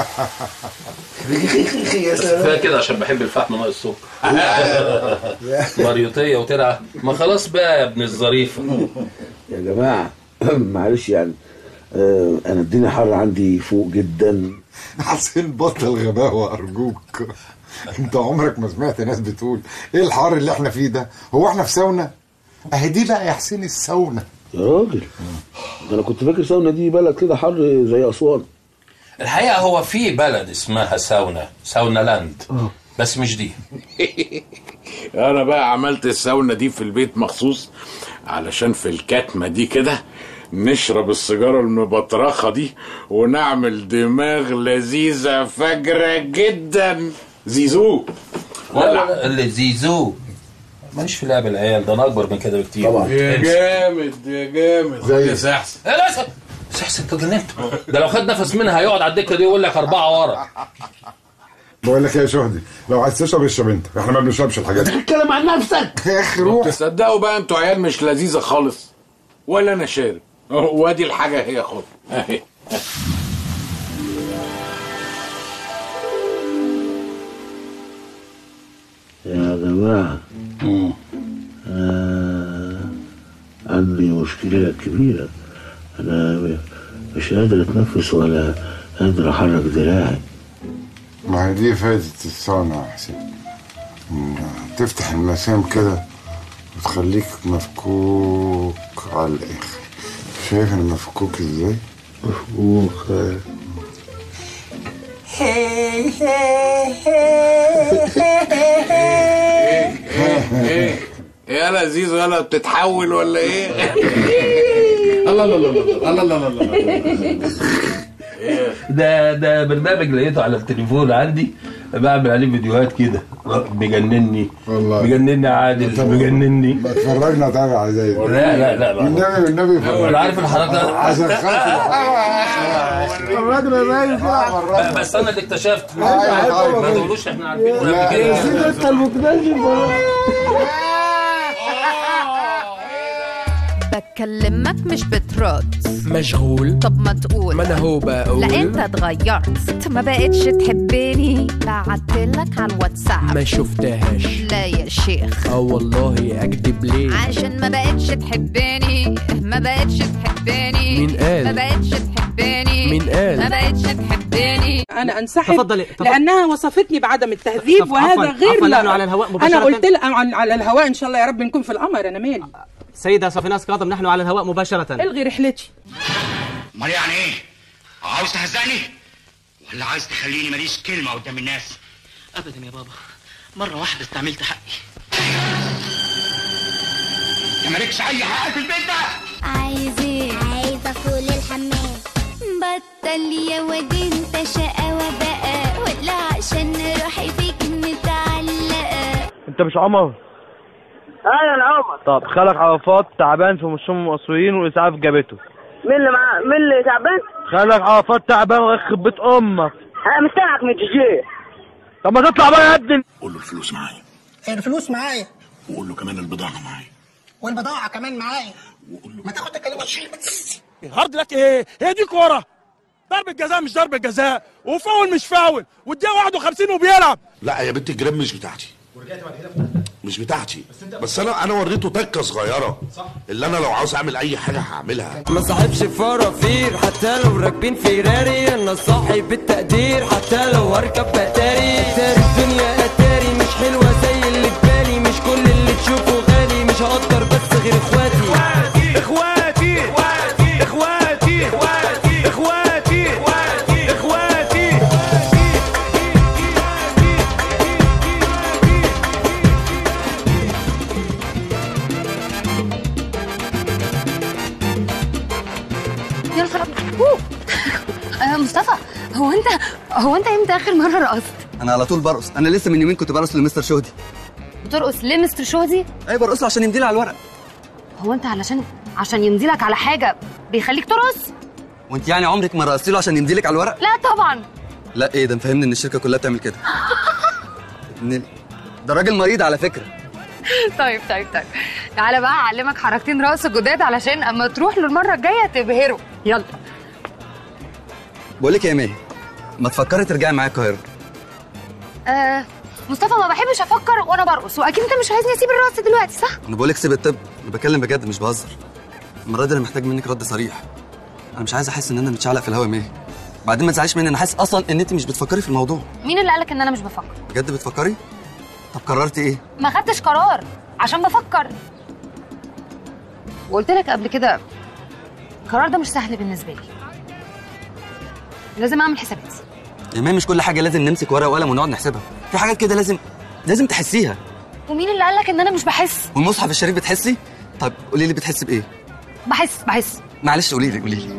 كفايه كده عشان بحب الفحم ناقص السكر مريوطيه وترعه ما خلاص بقى يا ابن الظريفه يا جماعة معلش يعني آه، أنا الدنيا حر عندي فوق جدا حسين بطل غباوة أرجوك أنت عمرك ما سمعت ناس بتقول إيه الحر اللي إحنا فيه ده؟ هو إحنا في ساونا؟ أهي دي بقى يا حسين الساونا يا راجل ده أنا كنت فاكر ساونا دي بلد كده حر زي أسوان الحقيقه هو في بلد اسمها ساونا ساونا لاند بس مش دي انا بقى عملت الساونا دي في البيت مخصوص علشان في الكتمه دي كده نشرب السيجاره المبطرخه دي ونعمل دماغ لذيذه فجره جدا زيزو لا لا لا اللي زيزو ماليش في لعب العيال ده انا اكبر من كده بكتير طبعا يا جامد يا جامد خد يا سحس ايه لا سحس سحس انت جننت ده لو خد نفس منها هيقعد على الدكه دي ويقول لك اربعه ورا بقول لك إيه يا شهدي لو عايز تشرب اشرب أنت إحنا ما بنشربش الحاجات دي اتكلم عن نفسك يا أخي روح تصدقوا بقى انتوا عيال مش لذيذه خالص ولا انا شارب وادي الحاجه هي خد اهي يا جماعة آه عندي مشكلة كبيرة أنا مش قادر أتنفس ولا قادر أحرك دراعي ما هي دي فايدة الساونا يا حسين إن تفتح المسام كده وتخليك مفكوك على الآخر شايف أنا مفكوك إزاي؟ مفكوك ايه يا لذيذ ولا بتتحول ولا ايه الله الله الله الله الله الله الله ده ده برنامج لقيته على التليفون عندي بعمل عليه فيديوهات كده بيجنني والله بيجنني يا عادل بيجنني اتفرجنا طبعا زي لا لا لا النبي والنبي فرجنا. انا عارف الحركه ده عشان فرجنا زي بس انا اللي اكتشفت أيوة. ما تقولوش احنا عارفين قبل كده يا انت المكتشف بكلمك مش بترد مشغول طب ما تقول ما انا هو بقول لا انت اتغيرت ما بقتش تحبني بعتلك على الواتساب ما شفتهاش لا يا شيخ اه والله اكدب ليه عشان ما بقتش تحبني ما بقتش تحبني مين قال؟ ما بقتش تحبني مين قال؟ ما بقتش تحبني انا انسحب تفضلي، تفضلي. لانها وصفتني بعدم التهذيب طب وهذا عفواً، غير عفواً، لا نحن على الهواء انا مباشرة. قلت لها عن على الهواء ان شاء الله يا رب نكون في القمر انا مالي سيدة صفيناس كاظم نحن على الهواء مباشرة الغي رحلتي امال يعني ايه؟ عاوز تهزقني؟ ولا عايز تخليني ماليش كلمة قدام الناس؟ ابدا يا بابا مره واحده استعملت حقي انت مالكش اي حق في البيت ده عايز ايه عايز ادخل الحمام بطل يا واد انت شقاوة بقى ولا عشان روحي فيك متعلقة انت مش عمر ايوه انا عمر طب خالك عرفات تعبان في مشروع المصريين والاسعاف جابته مين اللي معاه مين اللي تعبان خالك عرفات تعبان ويخرب بيت امك انا مستنعك من الجيجي طب ما تطلع بقى يا ابني قول له الفلوس معايا الفلوس معايا وقول له كمان البضاعة معايا والبضاعة كمان معايا ما تاخد الكلمة هارد لك ايه؟ هي دي كوره ضربة جزاء مش ضربة جزاء وفاول مش فاول والدقيقة 51 وبيلعب لا يا بنت الجراب مش بتاعتي مش بتاعتي بس انا انا وريته تكه صغيره اللي انا لو عاوز اعمل اي حاجه هعملها ما صاحبش فرافير حتى لو راكبين فيراري انا صاحب بالتقدير حتى لو هركب بتاري اتاري الدنيا اتاري مش حلوه زي اللي في بالي مش كل اللي تشوفه غالي مش هقدر بس غير اخواتي اخواتي اخواتي اخواتي اخواتي اخواتي اخواتي يا نهار أبيض. أوه. آه، مصطفى هو انت هو انت امتى اخر مره رقصت انا على طول برقص انا لسه من يومين كنت برقص لمستر شهدي بترقص ليه مستر شهدي اي برقص له عشان يمديلي على الورق هو انت علشان عشان يمضيلك على حاجه بيخليك ترقص وانت يعني عمرك ما رقصتي له عشان يمديلك على الورق لا طبعا لا ايه ده مفهمني ان الشركه كلها بتعمل كده إن- ده راجل مريض على فكره طيب طيب طيب تعالى بقى اعلمك حركتين رقص جداد علشان اما تروح له المره الجايه تبهره يلا بقول لك يا ماهي ما تفكري ترجعي معايا القاهره آه مصطفى ما بحبش افكر وانا برقص واكيد انت مش عايزني اسيب الرقص دلوقتي صح انا بقول لك سيب الطب انا بتكلم بجد مش بهزر المره دي انا محتاج منك رد صريح انا مش عايز احس ان انا متشعلق في الهوا يا ماهي بعدين ما تزعليش مني انا حاسس اصلا ان انت مش بتفكري في الموضوع مين اللي قالك ان انا مش بفكر بجد بتفكري طب قررتي ايه ما خدتش قرار عشان بفكر وقلت لك قبل كده القرار ده مش سهل بالنسبه لي لازم اعمل حساباتي يا ماهي مش كل حاجه لازم نمسك ورقه وقلم ونقعد نحسبها في حاجات كده لازم لازم تحسيها ومين اللي قالك ان انا مش بحس والمصحف الشريف بتحسي طب قولي لي بتحسي بايه بحس بحس معلش قولي لي قولي لي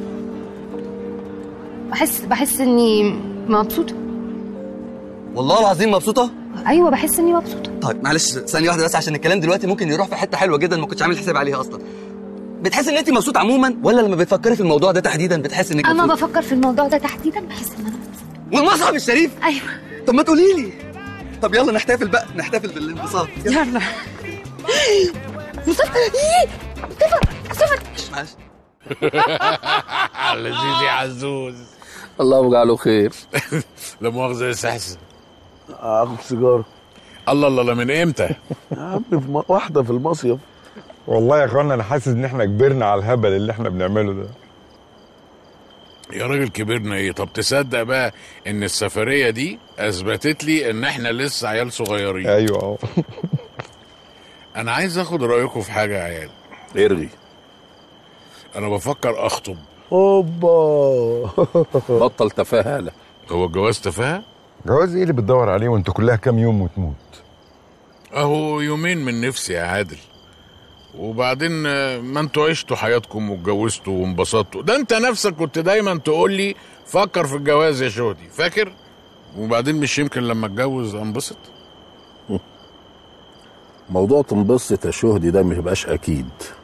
بحس بحس اني مبسوطه والله العظيم مبسوطه ايوه بحس اني مبسوطه طيب معلش ثانيه واحده بس عشان الكلام دلوقتي ممكن يروح في حته حلوه جدا ما كنتش عامل حساب عليها اصلا بتحس ان انت مبسوط عموما ولا لما بتفكري في الموضوع ده تحديدا بتحس انك اما مبسوط بفكر في الموضوع ده تحديدا بحس ان انا والمصحف الشريف ايوه طب ما تقولي لي طب يلا نحتفل بقى نحتفل بالانبساط يلا مصطفى إيه؟ مصطفى مصطفى معلش لذيذ يا عزوز الله يجعله خير لا مؤاخذة يا سحسن اخد سيجاره الله الله الله من امتى؟ يا عم في م... واحده في المصيف والله يا اخوانا انا حاسس ان احنا كبرنا على الهبل اللي احنا بنعمله ده يا راجل كبرنا ايه طب تصدق بقى ان السفرية دي اثبتت لي ان احنا لسه عيال صغيرين ايوه اه انا عايز اخد رايكم في حاجة يا عيال ارغي انا بفكر اخطب اوبا بطل تفاهه هو الجواز تفاهه جواز ايه اللي بتدور عليه وانت كلها كام يوم وتموت اهو يومين من نفسي يا عادل وبعدين آه، ما انتوا عشتوا حياتكم واتجوزتوا وانبسطتوا ده انت نفسك كنت دايما تقول لي فكر في الجواز يا شهدي فاكر وبعدين مش يمكن لما اتجوز انبسط موضوع تنبسط يا شهدي ده مش بقاش اكيد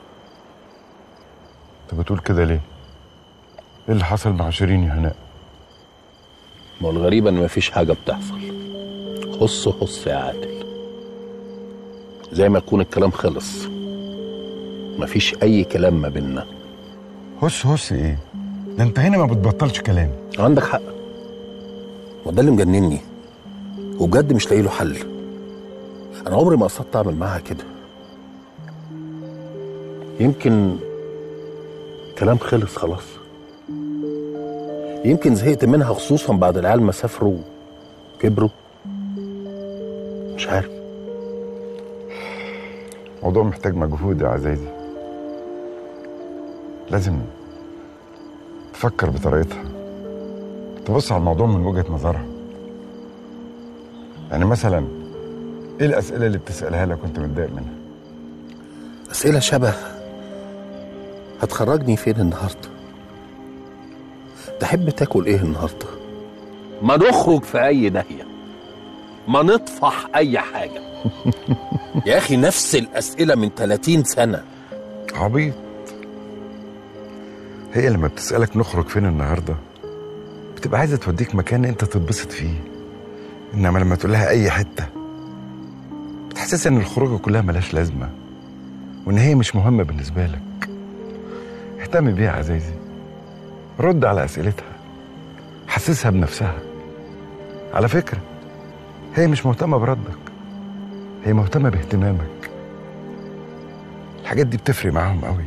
انت بتقول كده ليه ايه اللي حصل مع شيرين يا هناء ما هو الغريب ان مفيش حاجه بتحصل خص خص يا عادل زي ما يكون الكلام خلص مفيش اي كلام ما بيننا هس هس ايه ده انت هنا ما بتبطلش كلام عندك حق وده اللي مجنني وبجد مش لاقي له حل انا عمري ما قصدت اعمل معاها كده يمكن كلام خلص خلاص يمكن زهقت منها خصوصا بعد العيال ما سافروا كبروا مش عارف الموضوع محتاج مجهود يا عزيزي لازم تفكر بطريقتها تبص على الموضوع من وجهة نظرها يعني مثلا ايه الاسئله اللي بتسالها لك وانت متضايق منها اسئله شبه هتخرجني فين النهارده تحب تاكل ايه النهارده ما نخرج في اي ناحيه ما نطفح اي حاجه يا اخي نفس الاسئله من 30 سنه عبيط هي لما بتسالك نخرج فين النهارده بتبقى عايزه توديك مكان انت تتبسط فيه انما لما تقول لها اي حته بتحسسها ان الخروجه كلها ملهاش لازمه وان هي مش مهمه بالنسبه لك اهتم بيها يا عزيزي رد على اسئلتها حسسها بنفسها على فكره هي مش مهتمه بردك هي مهتمه باهتمامك الحاجات دي بتفرق معاهم قوي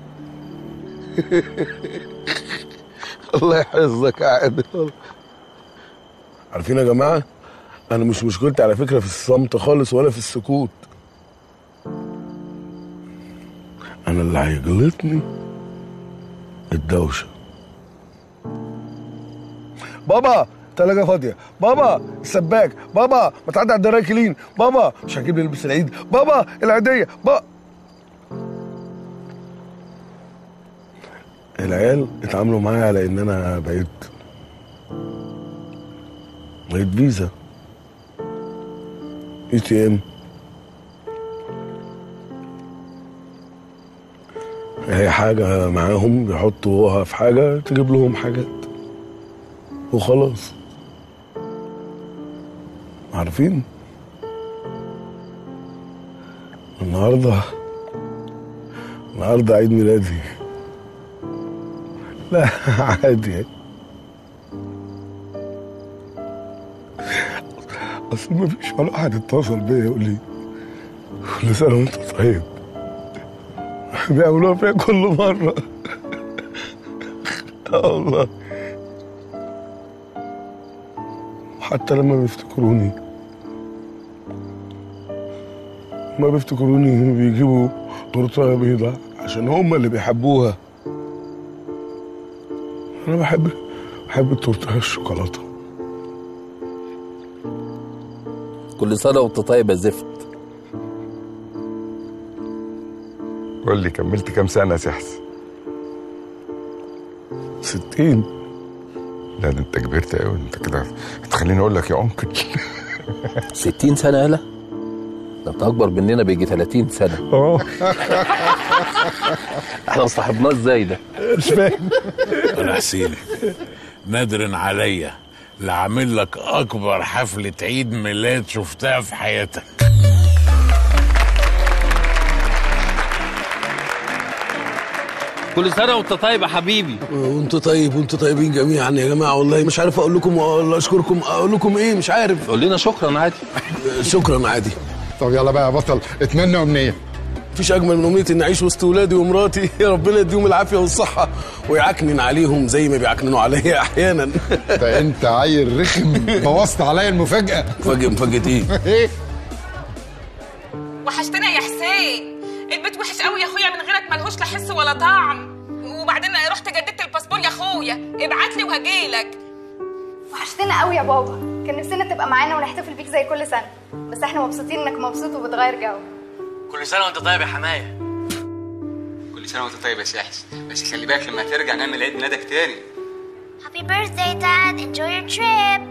الله يحفظك يا عادل عارفين يا جماعه انا مش مشكلتي على فكره في الصمت خالص ولا في السكوت انا اللي هيجلطني الدوشه بابا تلاجة فاضية بابا السباك بابا ما تعدي على الدرايه كلين بابا مش هجيب لي لبس العيد بابا العيدية بابا العيال اتعاملوا معايا على ان انا بقيت بقيت فيزا اي تي ام هي حاجة معاهم بيحطوها في حاجة تجيب لهم حاجات وخلاص عارفين النهاردة النهاردة عيد ميلادي لا عادي اصل ما فيش ولا واحد اتصل بيا يقول لي كل سنه وانت طيب بيعملوها فيا كل مره اه والله حتى لما بيفتكروني ما بيفتكروني بيجيبوا تورته بيضة عشان هم اللي بيحبوها انا بحب بحب التورته الشوكولاته كل سنه وانت طيب يا زفت قول لي كملت كام سنه يا سحس ستين لا ده انت كبرت قوي انت كده هتخليني اقول لك يا انكل 60 سنه يالا ده انت اكبر مننا بيجي 30 سنه اه احنا صاحبناه ازاي ده مش فاهم انا حسين نادر عليا لعامل لك اكبر حفله عيد ميلاد شفتها في حياتك كل سنه وانت طيب يا حبيبي وانتوا طيب وانتوا طيبين جميعا يا جماعه والله مش عارف اقول لكم ولا اشكركم اقول لكم ايه مش عارف قول لنا شكرا عادي شكرا عادي طب يلا بقى يا بطل اتمنى امنيه مفيش اجمل من امنيه اني اعيش وسط ولادي ومراتي يا ربنا يديهم العافيه والصحه ويعكنن عليهم زي ما بيعكننوا عليا احيانا ده انت عيل رخم بوظت عليا المفاجاه مفاجاه مفاجاه ايه ايه وحشتنا يا حسين البيت وحش قوي يا اخويا من غيرك ملهوش لا حس ولا طعم وبعدين رحت جددت الباسبور يا اخويا ابعت لي وهجيلك وحشتني وحشتنا قوي يا بابا كان نفسنا تبقى معانا ونحتفل بيك زي كل سنه بس احنا مبسوطين انك مبسوط وبتغير جو كل سنه وانت طيب يا حمايه كل سنه وانت طيب يا ساحس بس خلي بالك لما ترجع نعمل عيد ميلادك تاني Happy birthday, Dad. Enjoy your trip.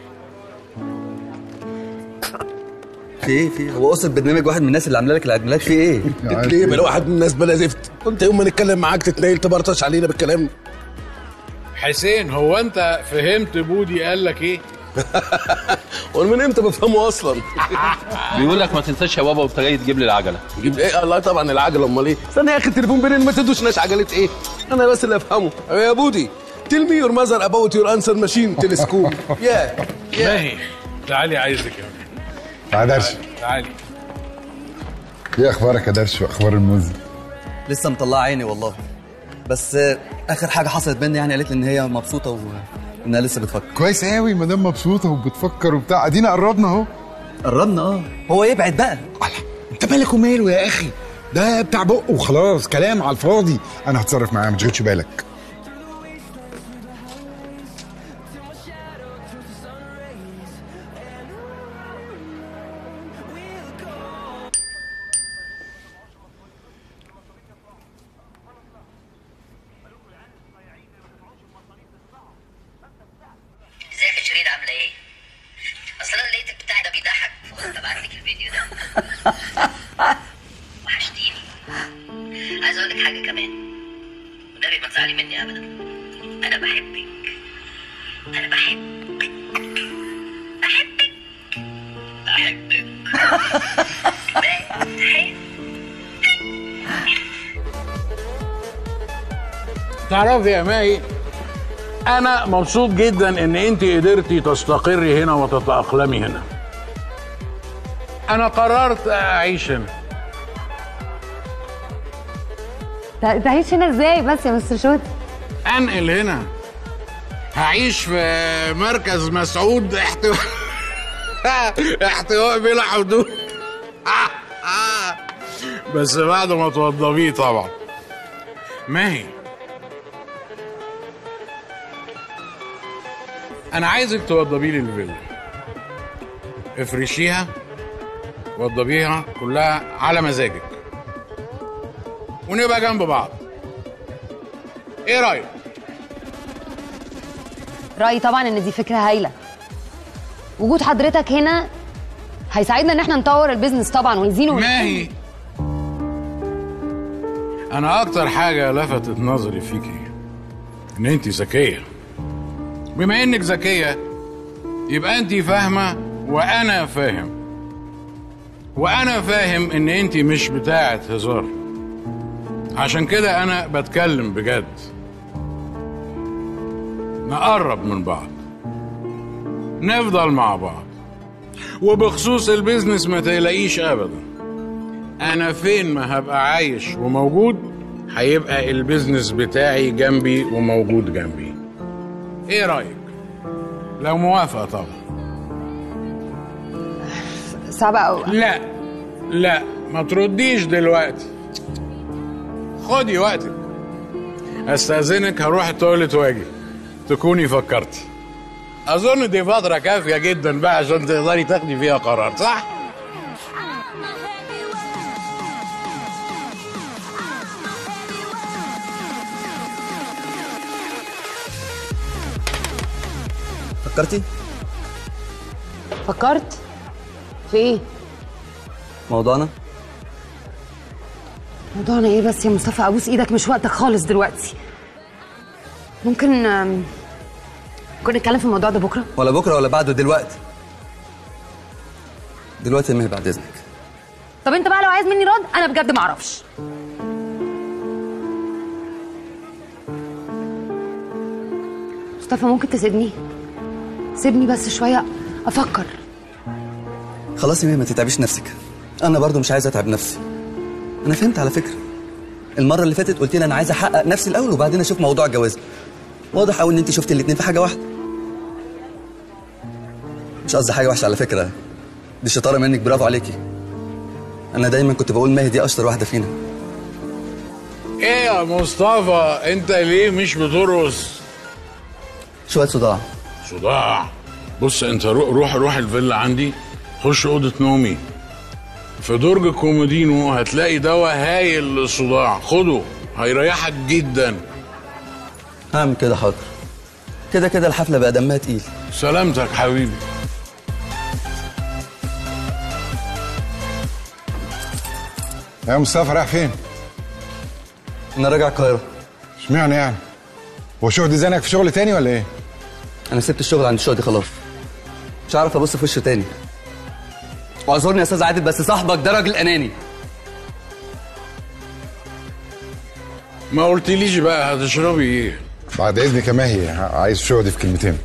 في ايه في إيه؟ هو قصد برنامج واحد من الناس اللي عامله لك العيد ميلاد في ايه؟ انت ليه بلا واحد من الناس بلا زفت كنت يوم ما نتكلم معاك تتنيل تبرطش علينا بالكلام حسين هو انت فهمت بودي قال لك ايه وانا من امتى بفهمه اصلا بيقول لك ما تنساش يا بابا وانت جاي تجيب لي العجله تجيب ايه الله طبعا العجله امال ايه استنى يا اخي التليفون بيرن ما تدوشناش عجله ايه انا بس اللي افهمه يا بودي تيل مي يور ماذر اباوت يور انسر ماشين تلسكوب يا ماهي تعالي عايزك يا تعال درش تعالي ايه اخبارك يا درش واخبار الموز لسه مطلعه عيني والله بس آه، اخر حاجه حصلت بينا يعني قالت لي ان هي مبسوطه و... انها لسه بتفكر كويس قوي ما دام مبسوطه وبتفكر وبتاع ادينا قربنا اهو قربنا اه هو يبعد بقى انت مالك وماله يا اخي ده بتاع بق وخلاص كلام على الفاضي انا هتصرف معاه ما تشغلش بالك ازيك يا شيرين عامله ايه؟ اصل انا لقيت البتاع ده بيضحك فقلت ابعت لك الفيديو ده وحشتيني عايز اقول لك حاجه كمان والنبي ما تزعلي مني ابدا انا بحبك انا بحبك بحبك بحبك بحبك تعرفي يا ماهي انا مبسوط جدا ان انت قدرتي تستقري هنا وتتاقلمي هنا انا قررت اعيش هنا تعيش هنا ازاي بس يا مستر شوت انقل هنا هعيش في مركز مسعود احتواء احتواء بلا حدود بس بعد ما توضبيه طبعا ماهي انا عايزك توضبي لي الفيلا افرشيها وضبيها كلها على مزاجك ونبقى جنب بعض ايه رايك رأيي طبعا ان دي فكرة هايلة وجود حضرتك هنا هيساعدنا ان احنا نطور البيزنس طبعا ونزينه ماهي انا اكتر حاجه لفتت نظري فيكي ان انت ذكيه بما انك ذكيه يبقى انت فاهمه وانا فاهم وانا فاهم ان انت مش بتاعه هزار عشان كده انا بتكلم بجد نقرب من بعض نفضل مع بعض وبخصوص البيزنس ما تقلقيش ابدا انا فين ما هبقى عايش وموجود هيبقى البيزنس بتاعي جنبي وموجود جنبي ايه رايك لو موافقه طبعا صعبة قوي لا لا ما ترديش دلوقتي خدي وقتك استاذنك هروح التواليت واجي تكوني فكرتي اظن دي فتره كافيه جدا بقى عشان تقدري تاخدي فيها قرار صح فكرتي فكرت في ايه موضوعنا موضوعنا ايه بس يا مصطفى ابوس ايدك مش وقتك خالص دلوقتي ممكن آم، ممكن نتكلم في الموضوع ده بكره ولا بكره ولا بعده دلوقتي دلوقتي يا مهي بعد اذنك طب انت بقى لو عايز مني رد انا بجد ما اعرفش مصطفى ممكن تسيبني سيبني بس شويه افكر خلاص يا مهي ما تتعبيش نفسك انا برضو مش عايز اتعب نفسي انا فهمت على فكره المره اللي فاتت قلت لي انا عايز احقق نفسي الاول وبعدين اشوف موضوع الجواز واضح قوي ان انت شفتي الاتنين في حاجه واحده مش قصدي حاجه وحشه على فكره دي شطاره منك برافو عليكي انا دايما كنت بقول ماهي دي اشطر واحده فينا ايه يا مصطفى انت ليه مش بترقص شويه صداع صداع بص انت رو- روح روح الفيلا عندي خش اوضه نومي في درج كومودينو هتلاقي دواء هايل للصداع خده هيريحك جدا هعمل كده حاضر كده كده الحفله بقى دمها تقيل سلامتك حبيبي يا مصطفى رايح فين؟ انا راجع القاهره اشمعنى يعني؟ هو شهدي زنك في شغل تاني ولا ايه؟ انا سبت الشغل عند الشهدي خلاص مش عارف ابص في وشه تاني واعذرني يا استاذ عادل بس صاحبك ده راجل اناني ما قلتليش بقى هتشربي ايه بعد اذنك يا ماهي عايز شهدي في كلمتين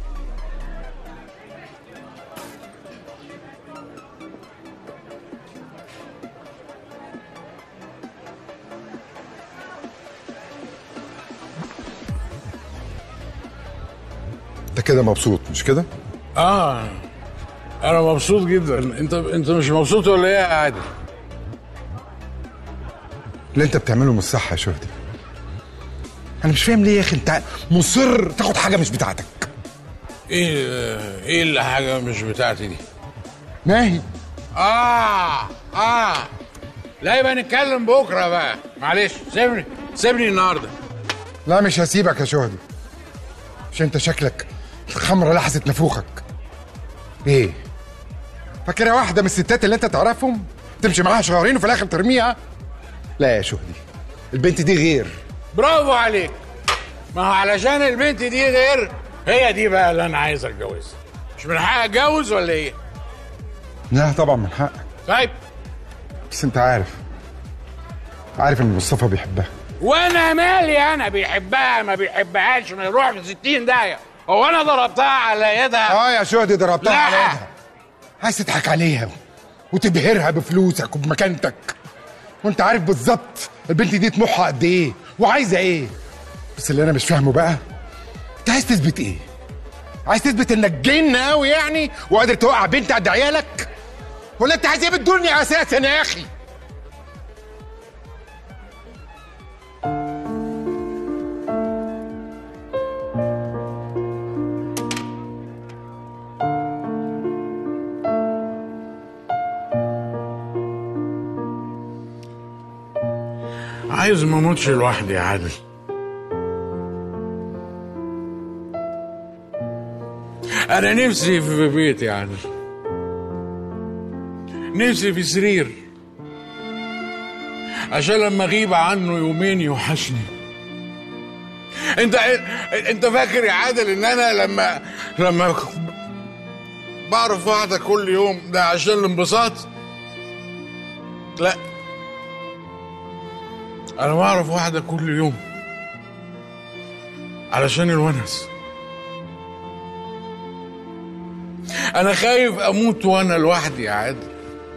انت كده مبسوط مش كده؟ اه انا مبسوط جدا انت انت مش مبسوط ولا ايه يا عادل اللي انت بتعمله مش صح يا شهدي انا مش فاهم ليه يا اخي انت مصر تاخد حاجه مش بتاعتك ايه ايه اللي حاجه مش بتاعتي دي ماهي اه اه لا يبقى نتكلم بكره بقى معلش سيبني سيبني النهارده لا مش هسيبك يا شهدي مش انت شكلك الخمره لحست نافوخك ايه فاكرها واحده من الستات اللي انت تعرفهم تمشي معاها شهرين وفي الاخر ترميها لا يا شهدي البنت دي غير برافو عليك ما هو علشان البنت دي غير هي دي بقى اللي انا عايز اتجوزها مش من حقي اتجوز ولا ايه لا طبعا من حقك طيب بس انت عارف عارف ان مصطفى بيحبها وانا مالي انا بيحبها ما بيحبهاش ما يروح في 60 داهيه هو انا ضربتها على يدها اه يا شهدي ضربتها لا. على يدها عايز تضحك عليها وتبهرها بفلوسك وبمكانتك وانت عارف بالظبط البنت دي طموحها قد ايه وعايزه ايه بس اللي انا مش فاهمه بقى انت عايز تثبت ايه عايز تثبت انك جن قوي يعني وقادر توقع بنت قد عيالك ولا انت عايز ايه بالدنيا اساسا يا اخي عايز ما اموتش لوحدي يا عادل انا نفسي في بيت يا عادل نفسي في سرير عشان لما اغيب عنه يومين يوحشني انت انت فاكر يا عادل ان انا لما لما بعرف واحده كل يوم ده عشان الانبساط لا انا بعرف واحده كل يوم علشان الونس انا خايف اموت وانا لوحدي يا عادل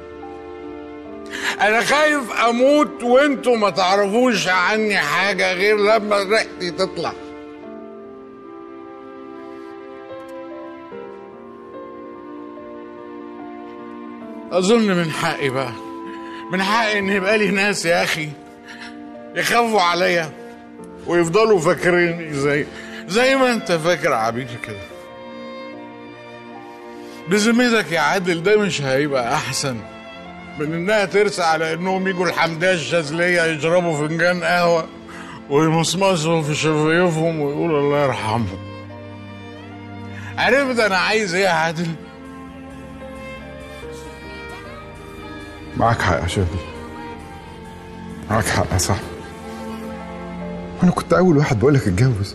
انا خايف اموت وانتوا ما تعرفوش عني حاجه غير لما ريحتي تطلع اظن من حقي بقى من حقي ان يبقى لي ناس يا اخي يخافوا عليا ويفضلوا فاكريني زي زي ما انت فاكر عبيد كده بذمتك يا عادل ده مش هيبقى احسن من انها ترسى على انهم يجوا الحمديه الشاذليه يشربوا فنجان قهوه ويمصمصوا في شفايفهم ويقولوا الله يرحمهم عرفت انا عايز ايه يا عادل معاك حق يا شهدي معاك حق يا صاحبي وانا كنت اول واحد بقول لك اتجوز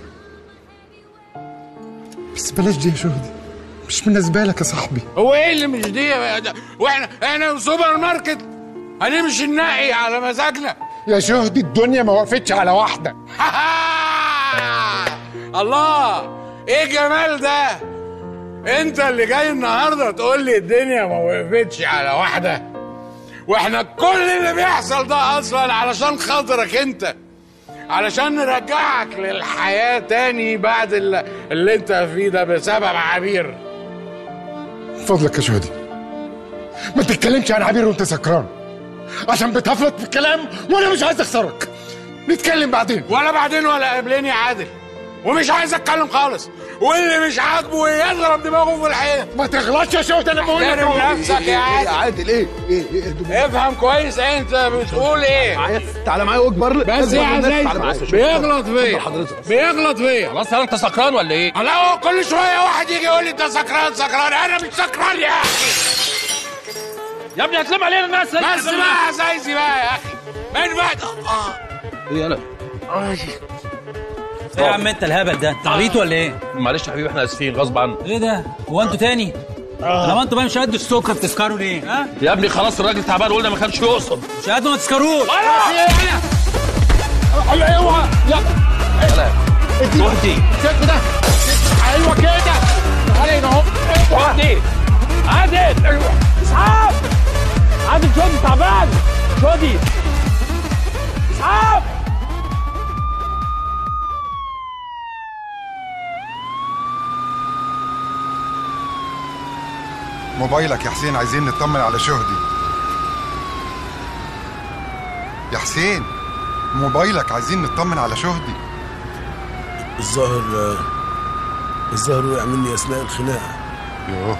بس بلاش دي يا شهدي مش مناسبه لك يا صاحبي هو ايه اللي مش دي يا ده؟ واحنا احنا في سوبر ماركت هنمشي ننقي على مزاجنا يا شهدي الدنيا ما وقفتش على واحده الله ايه الجمال ده انت اللي جاي النهارده تقول لي الدنيا ما وقفتش على واحده واحنا كل اللي بيحصل ده اصلا علشان خاطرك انت علشان نرجعك للحياه تاني بعد اللي, اللي انت فيه ده بسبب عبير من فضلك يا شهدي ما تتكلمش عن عبير وانت سكران عشان بتفلت في الكلام وانا مش عايز اخسرك نتكلم بعدين ولا بعدين ولا قبلين يا عادل ومش عايز اتكلم خالص واللي مش عاجبه يضرب دماغه في الحيط ما تغلطش يا شوت انا بقول لك احترم أهو. نفسك يا إيه- إيه- عادل. إيه يا عادل ايه ايه ايه افهم كويس انت بتقول ايه معايا تعالى معايا واكبر لي بس يا أكبر من الناس. تعالى معايا. عزيزي بيغلط فيا حضرتك بيغلط فيا خلاص انت سكران ولا ايه؟ لا هو كل شويه واحد يجي يقول لي انت سكران سكران انا مش سكران يا اخي يا ابني هتلم علينا الناس بس بقى يا زايزي بقى يا اخي من بعد اه ايه انا ايه يا عم انت الهبل ده انت عبيط ولا ايه؟ معلش يا حبيبي احنا اسفين غصب عنك ايه ده؟ هو انتوا تاني؟ لو انتوا بقى مش قد السكر بتسكروا ليه؟ ها؟ يا ابني خلاص الراجل تعبان قلنا ما كانش يقصد مش قد ما تسكروش ايوه اوعى لا شهدي الست ده ايوه كده علينا اهو شهدي عادل ايوه اسحاق عادل شهدي تعبان شهدي اسحاق موبايلك يا حسين عايزين نطمن على شهدي يا حسين موبايلك عايزين نطمن على شهدي الظاهر الظاهر وقع مني اثناء الخناقه يوه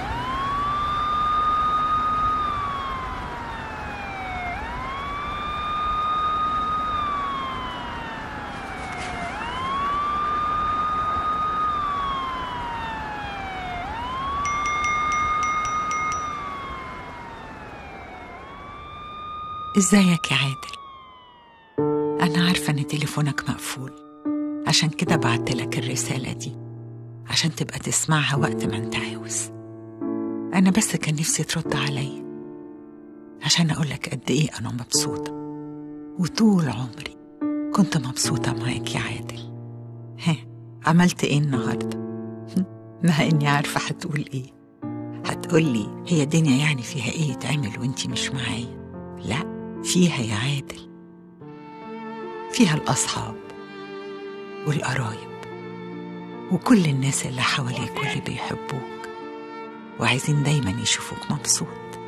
ازيك يا عادل انا عارفه ان تليفونك مقفول عشان كده بعتلك الرساله دي عشان تبقى تسمعها وقت ما انت عاوز انا بس كان نفسي ترد عليا عشان اقولك قد ايه انا مبسوطه وطول عمري كنت مبسوطه معاك يا عادل ها عملت ايه النهارده مع اني عارفه هتقول ايه هتقولي هي الدنيا يعني فيها ايه يتعمل وانتي مش معايا لا فيها يا عادل فيها الأصحاب والقرايب وكل الناس اللي حواليك واللي بيحبوك وعايزين دايما يشوفوك مبسوط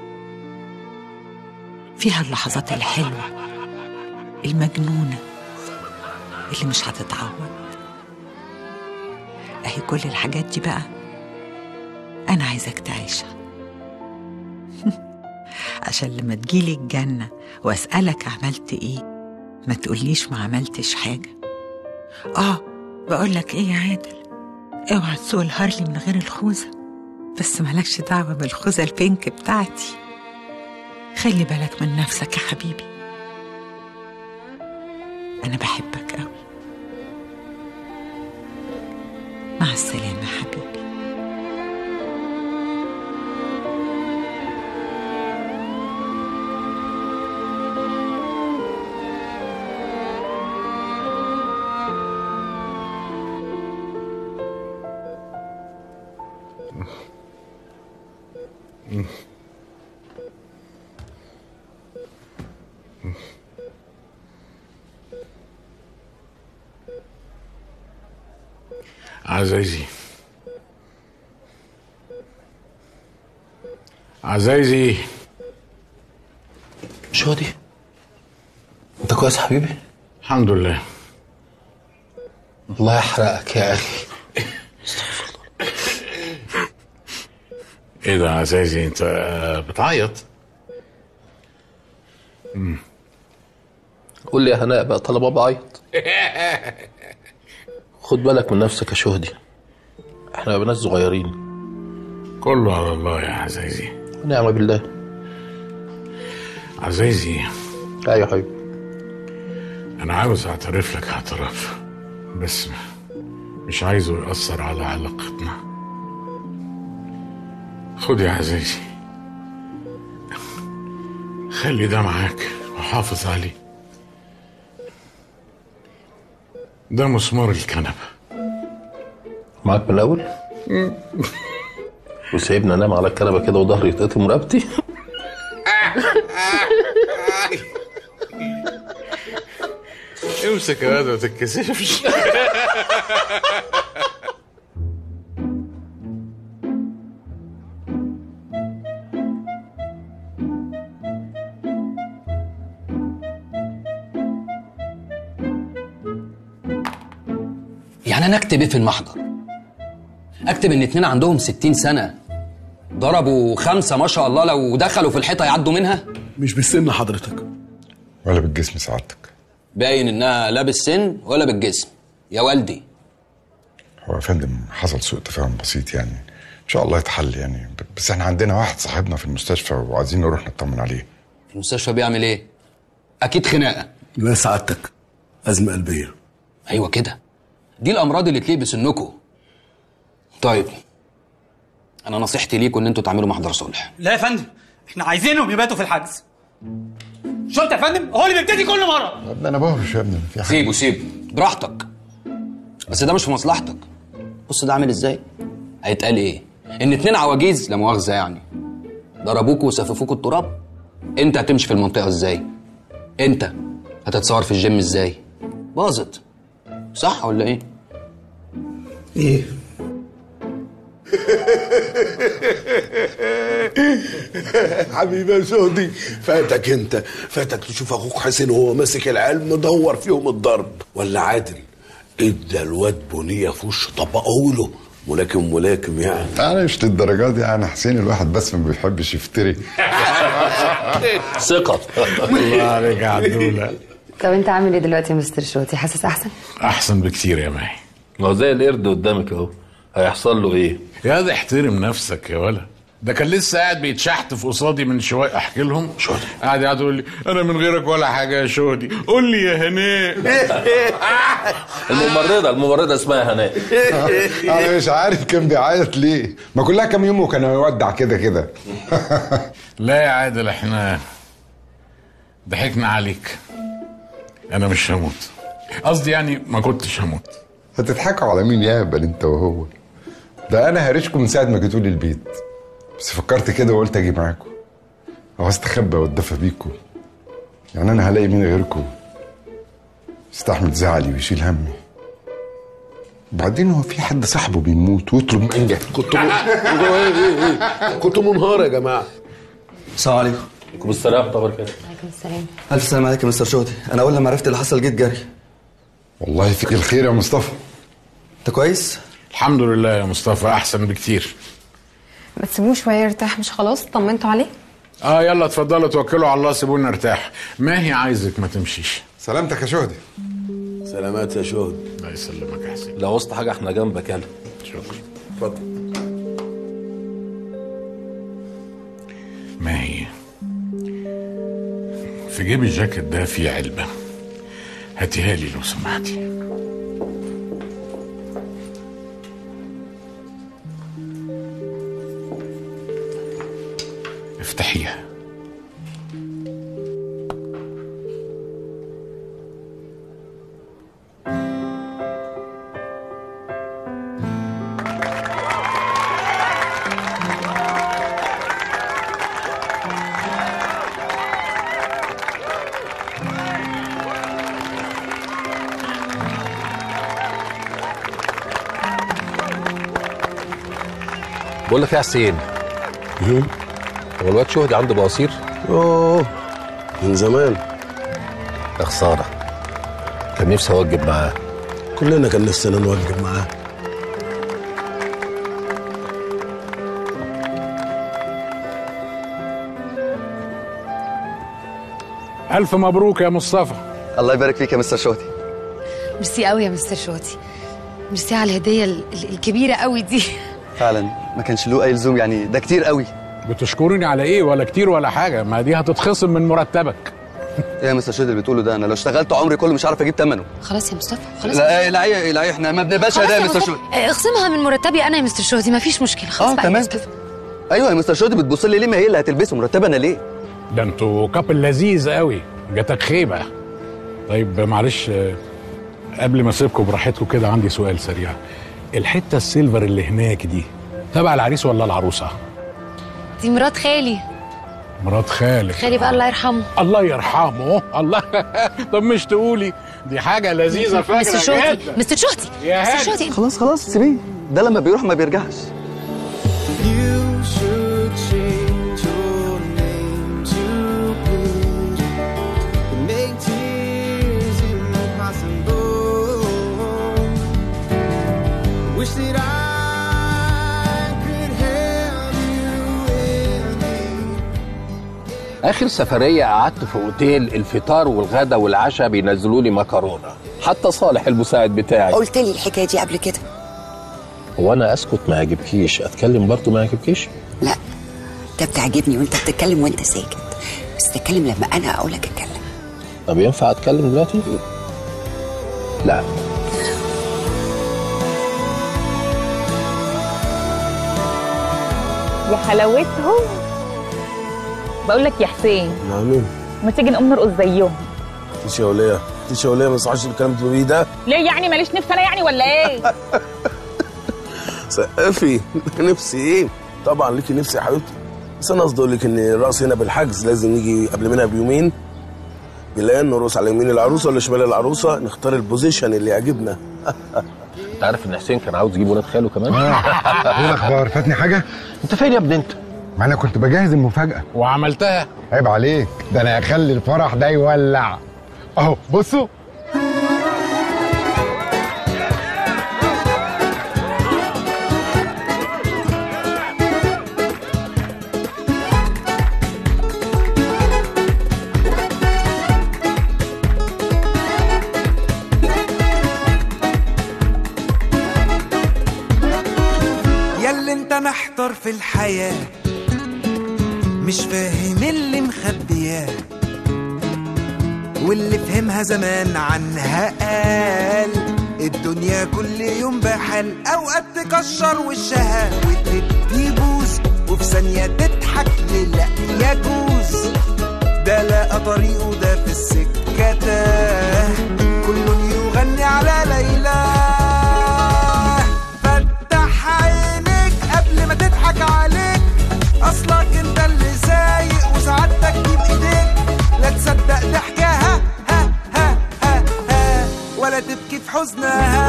فيها اللحظات الحلوة المجنونة اللي مش هتتعوض أهي كل الحاجات دي بقى أنا عايزك تعيشها عشان لما تجيلي الجنة وأسألك عملت إيه ما تقوليش ما عملتش حاجة آه بقولك إيه يا عادل اوعى تسوق الهارلي من غير الخوذة بس مالكش دعوة بالخوذة البينك بتاعتي خلي بالك من نفسك يا حبيبي أنا بحبك أوي مع السلامة يا حبيبي عزايزي عزايزي شهدي انت كويس حبيبي الحمد لله الله يحرقك يا اخي ايه ده يا عزايزي انت بتعيط مم. قول لي يا هناء بقى طالما بعيط خد بالك من نفسك يا شهدي احنا بنات صغيرين كله على الله يا عزايزي ونعم بالله عزايزي ايوه حبيبي انا عاوز اعترف لك اعتراف بس مش عايزه يأثر على علاقتنا خد يا عزيزي خلي ده معاك وحافظ عليه ده مسمار الكنبة معاك من الاول وسايبني انام على الكنبه كده وظهري يتقطم من رقبتي امسك يا واد ما تتكسفش يعني يعني انا اكتب ايه في المحضر اكتب ان اتنين عندهم ستين سنه ضربوا خمسه ما شاء الله لو دخلوا في الحيطه يعدوا منها مش بالسن حضرتك ولا بالجسم سعادتك باين انها لا بالسن ولا بالجسم يا والدي هو يا فندم حصل سوء تفاهم بسيط يعني ان شاء الله يتحل يعني ب- بس احنا عندنا واحد صاحبنا في المستشفى وعايزين نروح نطمن عليه في المستشفى بيعمل ايه اكيد خناقه لا سعادتك ازمه قلبيه ايوه كده دي الامراض اللي تليق بسنكم طيب انا نصيحتي ليكم ان انتوا تعملوا محضر صلح لا يا فندم احنا عايزينهم يباتوا في الحجز شفت يا فندم هو اللي بيبتدي كل مره يا ابني انا بهرش يا ابني في حاجه سيبه سيبه براحتك بس ده مش في مصلحتك بص ده عامل ازاي هيتقال ايه ان اتنين عواجيز لا مؤاخذه يعني ضربوكوا وسففوكوا التراب انت هتمشي في المنطقه ازاي انت هتتصور في الجيم ازاي باظت صح ولا ايه ايه حبيبي يا شهدي فاتك انت فاتك تشوف اخوك حسين وهو ماسك العيال مدور فيهم الضرب ولا عادل ادى الواد بنيه في وشه طبقه له ملاكم ملاكم يعني انا مش للدرجه دي يعني حسين الواحد بس ما بيحبش يفتري ثقة الله عليك يا عدولة طب انت عامل ايه دلوقتي يا مستر شوتي حاسس احسن احسن بكتير يا ماهي ما هو زي القرد قدامك اهو هيحصل له ايه يا ده احترم نفسك يا ولا ده كان لسه قاعد بيتشحت في قصادي من شويه احكي لهم شهدي قاعد قاعد يقول لي انا من غيرك ولا حاجه يا شهدي قول لي يا هناء الممرضة الممرضة اسمها هناء انا مش عارف كان بيعيط ليه ما كلها كام يوم وكان هيودع كده كده لا يا عادل احنا ضحكنا عليك انا مش هموت قصدي يعني ما كنتش هموت هتضحكوا على مين يا هبل انت وهو ده انا هرشكم من ساعه ما جيتوا لي البيت بس فكرت كده وقلت اجي معاكم او استخبى واتدفى بيكم يعني انا هلاقي مين غيركم يستحمل زعلي ويشيل همي وبعدين هو في حد صاحبه بيموت ويطلب مني كنت م... ايه ايه ايه كنت منهار يا جماعه السلام عليكم عليكم السلام طبعا كده عليكم السلام الف سلام عليك يا مستر شوتي انا اول لما عرفت اللي حصل جيت جري والله فيك الخير يا مصطفى انت كويس الحمد لله يا مصطفى احسن بكتير ما تسيبوه شويه يرتاح مش خلاص طمنتوا عليه اه يلا اتفضلوا توكلوا على الله سيبونا نرتاح ما هي عايزك ما تمشيش سلامتك يا شهدي سلامات يا شهد الله يسلمك يا حسين لو وسط حاجة احنا جنبك يلا شكرا اتفضل ما هي في جيب الجاكيت ده في علبة هاتيها لي لو سمحتي افتحيها بقول لك يا حسين هو الواد شهدي عنده بواسير؟ اوه من زمان يا خسارة كان نفسي اوجب معاه كلنا كان نفسنا نوجب معاه ألف مبروك يا مصطفى الله يبارك فيك يا مستر شوتي ميرسي قوي يا مستر شوتي ميرسي على الهديه ال- ال- الكبيره قوي دي فعلا ما كانش له اي لزوم يعني ده كتير قوي بتشكرني على ايه ولا كتير ولا حاجة ما دي هتتخصم من مرتبك ايه يا مستر شوتي اللي بتقوله ده انا لو اشتغلت عمري كله مش عارف اجيب ثمنه خلاص يا مصطفى خلاص لا لا لا لا احنا ما بنبقاش خلاص ده يا يا مستر مصطفى. شوتي اه، اخصمها من مرتبي انا يا مستر شوتي مفيش مشكله خلاص اه بقى يا تمام مصطفى. ايوه يا مستر شوتي بتبص لي ليه ما هي اللي هتلبسه مرتبه انا ليه ده انتوا كابل لذيذ قوي جاتك خيبة طيب معلش آه، قبل ما اسيبكم براحتكم كده عندي سؤال سريع الحتة السيلفر اللي هناك دي تبع العريس ولا العروسة؟ دي مرات خالي مرات خالك خالي بقى الله يرحمه الله يرحمه الله طب مش تقولي دي حاجة لذيذة فاكرة مستر شوتي جدا مستر شوتي يا مستر هادي. شوتي خلاص خلاص سيبيه ده لما بيروح ما بيرجعش You should change your name to blue. Make tears impossible. Wish that I could have you with me. اخر سفريه قعدت في اوتيل الفطار والغدا والعشاء بينزلوا لي مكرونه حتى صالح المساعد بتاعي قلت لي الحكايه دي قبل كده هو انا اسكت ما يعجبكيش اتكلم برضه ما يعجبكيش لا انت بتعجبني وانت بتتكلم وانت ساكت بس تتكلم لما انا اقول لك اتكلم طب ينفع اتكلم دلوقتي لا يا حلاوتهم بقول لك يا حسين نعمين ما تيجي نقوم نرقص زيهم تيجي يا وليه تيجي يا وليه ما يصحش الكلام اللي بتقوليه ده ليه يعني ماليش نفس انا يعني ولا ايه سقفي نفسي ايه طبعا ليكي نفسي يا حبيبتي بس انا قصدي اقول لك ان الرقص هنا بالحجز لازم نيجي قبل منها بيومين بالليل نرقص على يمين العروسه ولا شمال العروسه نختار البوزيشن اللي يعجبنا انت عارف ان حسين كان عاوز يجيب ولاد خاله كمان ايه الاخبار فاتني حاجه انت فين يا ابني انت ما انا كنت بجهز المفاجاه وعملتها عيب عليك ده انا هخلي الفرح ده يولع اهو بصوا ياللي انت محتار في الحياة مش فاهم اللي مخبياه واللي فهمها زمان عنها قال الدنيا كل يوم بحال اوقات تكشر وشها وتدي بوز وفي ثانية تضحك لا يجوز ده لقى طريقه ده في السكة تاه كل يغني على ليلى فتح عينيك قبل ما تضحك عليك اصلك انت اللي سايق وسعادتك دي بايديك لا تصدق ضحكها ها ها ها ها ولا تبكي في حزنها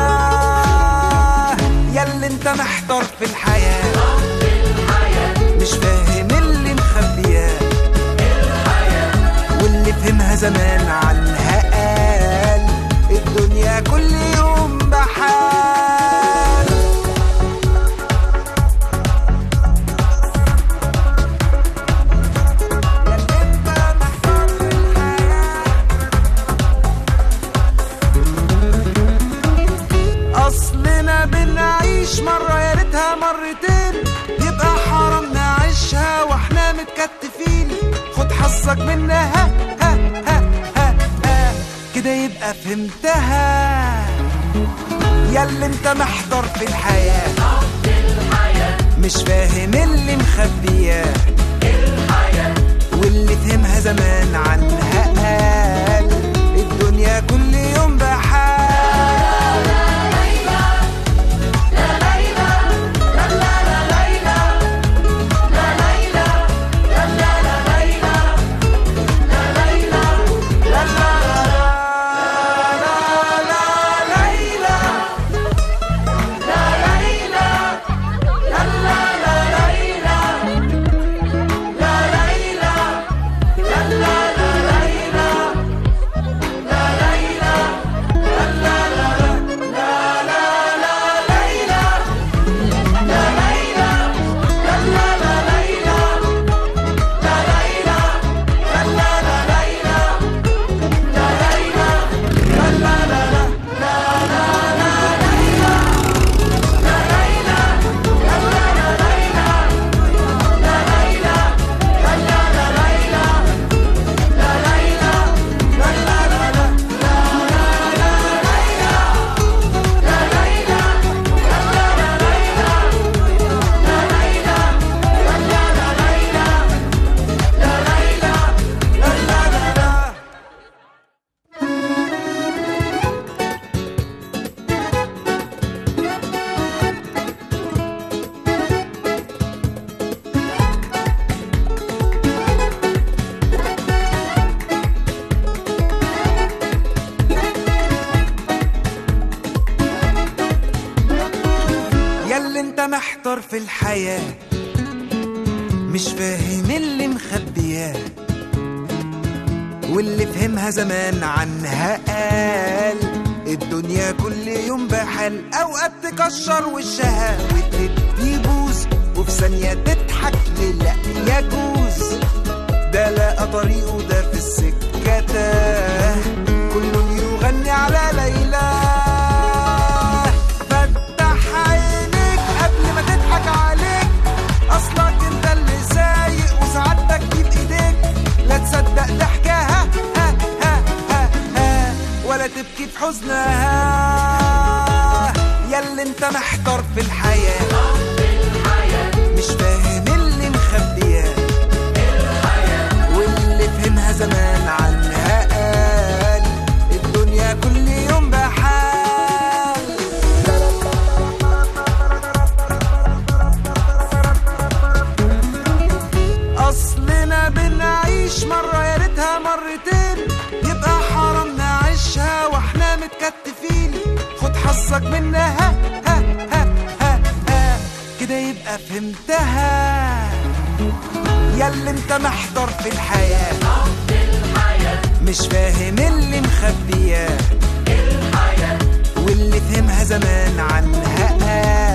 ياللي انت محتار في الحياة مش فاهم اللي مخبياه واللي فهمها زمان عنها قال الدنيا كل يوم بحال اصلنا بنعيش مرة يا ريتها مرتين يبقى حرام نعيشها واحنا متكتفين خد حظك منها ها ها ها ها كده يبقى فهمتها ياللي انت محتار في الحياة مش فاهم اللي مخبياه واللي فهمها زمان عنها قال الدنيا كل يوم بحال ياللي انت محتار في الحياة مش فاهم اللي مخبياه واللي فهمها زمان عنها قال الدنيا كل يوم بحال اوقات تكشر وشها وتدي بوز وفي ثانية تضحك لا يجوز ده لقى طريقه ده في السكة تاه كل يغني على ليلى فتح عينيك قبل ما تضحك عليك اصلك انت اللي سايق وسعادتك دي بايديك لا تصدق ضحكها ها ها ها ها ولا تبكي في حزنها ياللي انت محتار في الحياة مش فاهم اللي مخبياه واللي فهمها زمان عنها قال الدنيا كل يوم بحال اصلنا بنعيش مرة يا ريتها مرتين يبقى حرام نعيشها واحنا متكتفين خد حظك منها ها ها ها ها كده يبقى فهمتها ياللي انت محتار في الحياة مش فاهم اللي مخبياه واللي فهمها زمان عنها قال